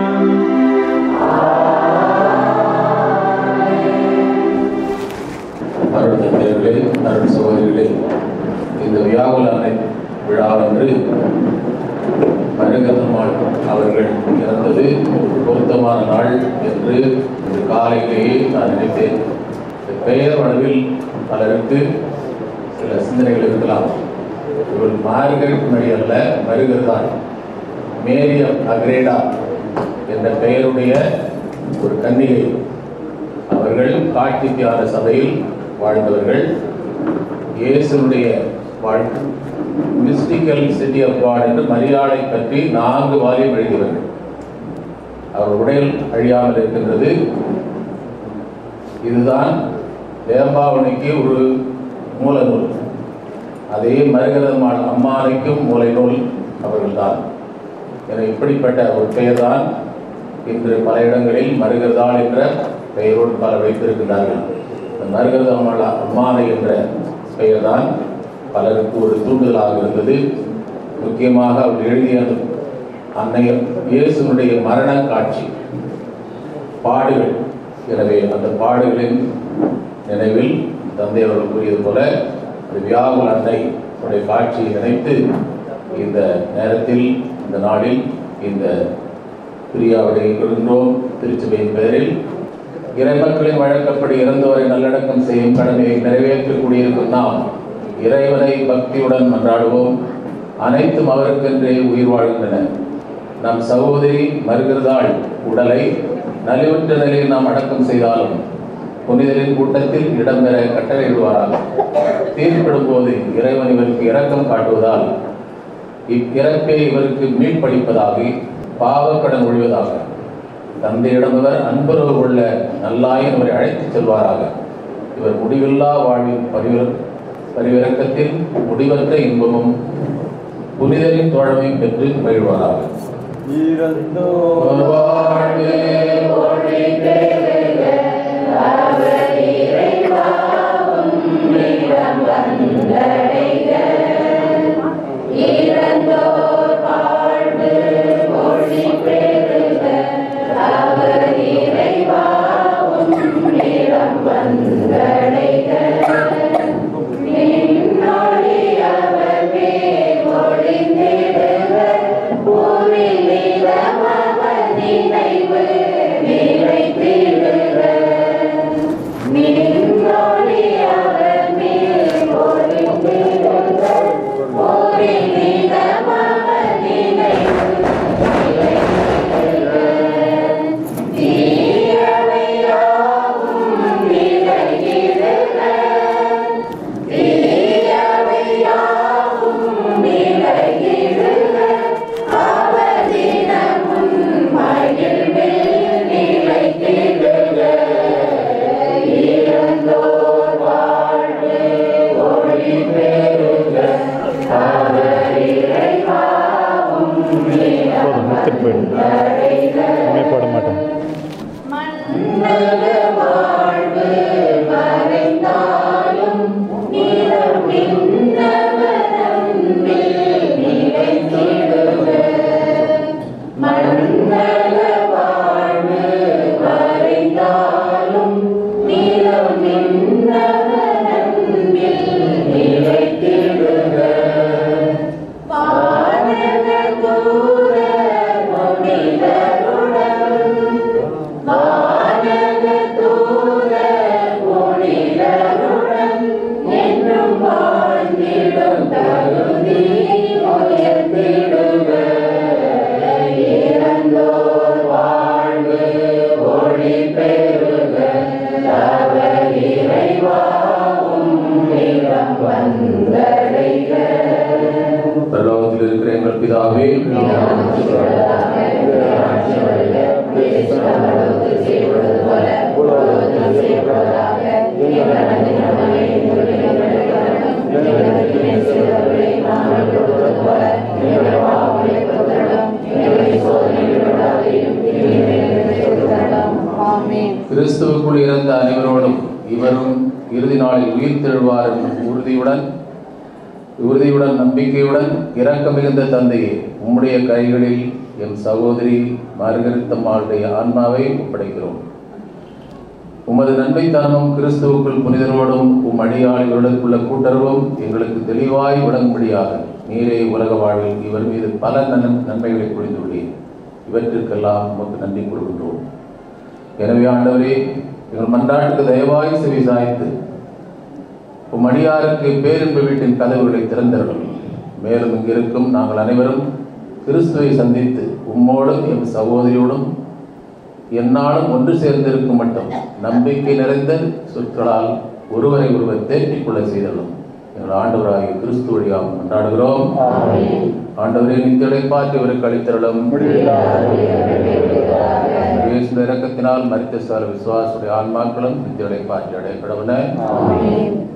அருள் தந்தையர்களே அருள் சகோதரிகளே இந்த வியாகுல அன்னை விழாவன்று மருகத்தம்மாள் அவர்கள் இறந்தது ஒரு பொருத்தமான நாள் என்று இன்று காலையிலேயே நான் நினைத்தேன் இந்த பெயர் அளவில் பலருக்கு சில சிந்தனைகள் இருக்கலாம் இவள் மார்கரெட் மரி அல்ல மருகதான் மேரியம் அக்ரேடா என்ற பெயருடைய ஒரு கன்னிகை அவர்கள் காட்சி தியான சபையில் வாழ்ந்தவர்கள் இயேசுனுடைய வாழ்க்கை மிஸ்டிக்கல் சிட்டி ஆஃப் காட் என்று மரியாதை பற்றி நான்கு வாரியம் எழுதியவர்கள் அவர் உடல் அழியாமல் இருக்கின்றது இதுதான் தேம்பாவணிக்கு ஒரு மூல நூல் அதே மருகதம்மாள் அம்மானைக்கும் மூலை நூல் அவர்கள்தான் என இப்படிப்பட்ட ஒரு பெயர்தான் இன்று பல இடங்களில் மருகதாள் என்ற பெயரோடு பல வைத்திருக்கிறார்கள் இந்த மருகத அம்மாள் அம்மானை என்ற பெயர்தான் பலருக்கு ஒரு தூண்டுதலாக இருந்தது முக்கியமாக அவர் எழுதிய அந்த அன்னை இயேசுனுடைய மரண காட்சி பாடுகள் எனவே அந்த பாடுகளின் நினைவில் தந்தை அவர்கள் கூறியது போல அந்த வியாகுல அன்னை உடைய காட்சியை நினைத்து இந்த நேரத்தில் இந்த நாளில் இந்த பிரியாவுடைய இருக்கின்றோம் திருச்சபையின் பெயரில் இறைமக்களின் வழக்கப்படி இறந்தவரை நல்லடக்கம் செய்யும் கடமையை நிறைவேற்றக்கூடியிருக்கும் நாம் இறைவனை பக்தியுடன் மன்றாடுவோம் அனைத்தும் அவருக்கென்றே உயிர் வாழ்கின்றன நம் சகோதரி மறுகிறதாள் உடலை நலிவுற்ற நிலையில் நாம் அடக்கம் செய்தாலும் புனிதரின் கூட்டத்தில் இடம்பெற கட்டளையிடுவாராக தீர்ப்பிடும் போது இறைவன் இவருக்கு இரக்கம் காட்டுவதால் இப்பிறப்பே இவருக்கு மீட்பளிப்பதாகி பாவக்கடன் ஒழிவதாக தந்தையிடம் இவர் அன்புறவு கொள்ள நல்லாயின் இவரை அழைத்துச் செல்வாராக இவர் முடிவில்லா வாழ்வின் பரிவிர பரிவிறக்கத்தில் முடிவற்ற இன்பமும் புனிதரின் தோழமையும் பெற்று மகிழ்வாராக வாழ்வே ஒளி பெருக, அவர் இறைவா உம்மிடம் வந்தடைக. இறந்தோர் வாழ்வு ஒளி பெருக, அவர் இறைவா உம்மிடம் வந்தடைக. நின்னொளி அவர் மேல் ஒளிந்திடுக, பூவிலிடம் அவர் நினைவு நிலைத்திடுக. நின்னொளி அவர் மேல் ஒளிந்திடுக, பூவிலிடம் அவர் நினைவு நிலைத்திடுக. தீயவையாவும் விலகிடுக, தீயவையாவும் விலகிடுக, அவர் தினமும் மகிழ்வில் நிலைத்திடுக. இறந்தோர் வாழ்வு ஒளி பெறுக, அவர் இறைவா உம்மிடம் வந்தடைக. போட மாட்டோம் மன்னக வாழ்வு மறைந்தாலும் நிலம் விண்ணவர் அன்பில் நிலைத்திடுக. மன்னக வாழ்வு மறைந்தாலும் நிலம் விண்ணவர் அன்பில் நிலைத்திடுக. வானக தூர புனிதருடன் வானக தூர புனிதருடன் என்றும் வாழ்ந்திடும் தகுதி உயர்த்திடுக. இறந்தோர் வாழ்வு ஒளி பெறுக. அவர் இறைவா உம்மிடம் வந்தடைக. பரலோகத்தில் இருக்கிற எங்கள் பிதாவே கிறிஸ்துவுக்குள் இறந்த அனைவரோடும் இவரும் இறுதி நாளில் உயிர் தெழுவார் என்னும் உறுதியுடன் உறுதியுடன் நம்பிக்கையுடன் இரக்கம் மிகுந்த தந்தையே உம்முடைய கைகளில் என் சகோதரி மார்கரித்தம்மாளுடைய ஆன்மாவை ஒப்படைக்கிறோம் உமது நன்மைத்தனமும் கிறிஸ்துவுக்குள் புனிதரோடும் உம் அடியாளிகளுக்குள்ள கூட்டுறவும் எங்களுக்கு தெளிவாய் விளங்கும்படியாக நீரே உலக வாழ்வில் இவர் மீது பல நன் நன்மைகளை புரிந்துள்ளீர் இவற்றிற்கெல்லாம் உமக்கு நன்றி கூறுகின்றோம் எனவே ஆண்டவரே எங்கள் மன்றாட்டுக்கு தயவாய் செவி சாய்த்து உம் அடியாருக்கு பேரின்ப வீட்டின் கதவுகளை திறந்தருளும் மேலும் இங்கிருக்கும் நாங்கள் அனைவரும் கிறிஸ்துவை சந்தித்து உம்மோடும் எம் சகோதரியோடும் என்னாலும் ஒன்று சேர்ந்திருக்கும் மட்டும் நம்பிக்கை நிறைந்த சொற்களால் ஒருவரை ஒருவர் தேற்றிக் கொள்ள செய்தலும் எங்கள் ஆண்டவராகிய கிறிஸ்து வழியாக கொண்டாடுகிறோம் ஆண்டவரே நித்தியடை பார்த்து இவருக்கு அளித்தருளும் இயேசு இரக்கத்தினால் மரித்த சால விசுவாசுடைய ஆன்மாக்களும் நித்தியடை பார்த்து அடையப்படவன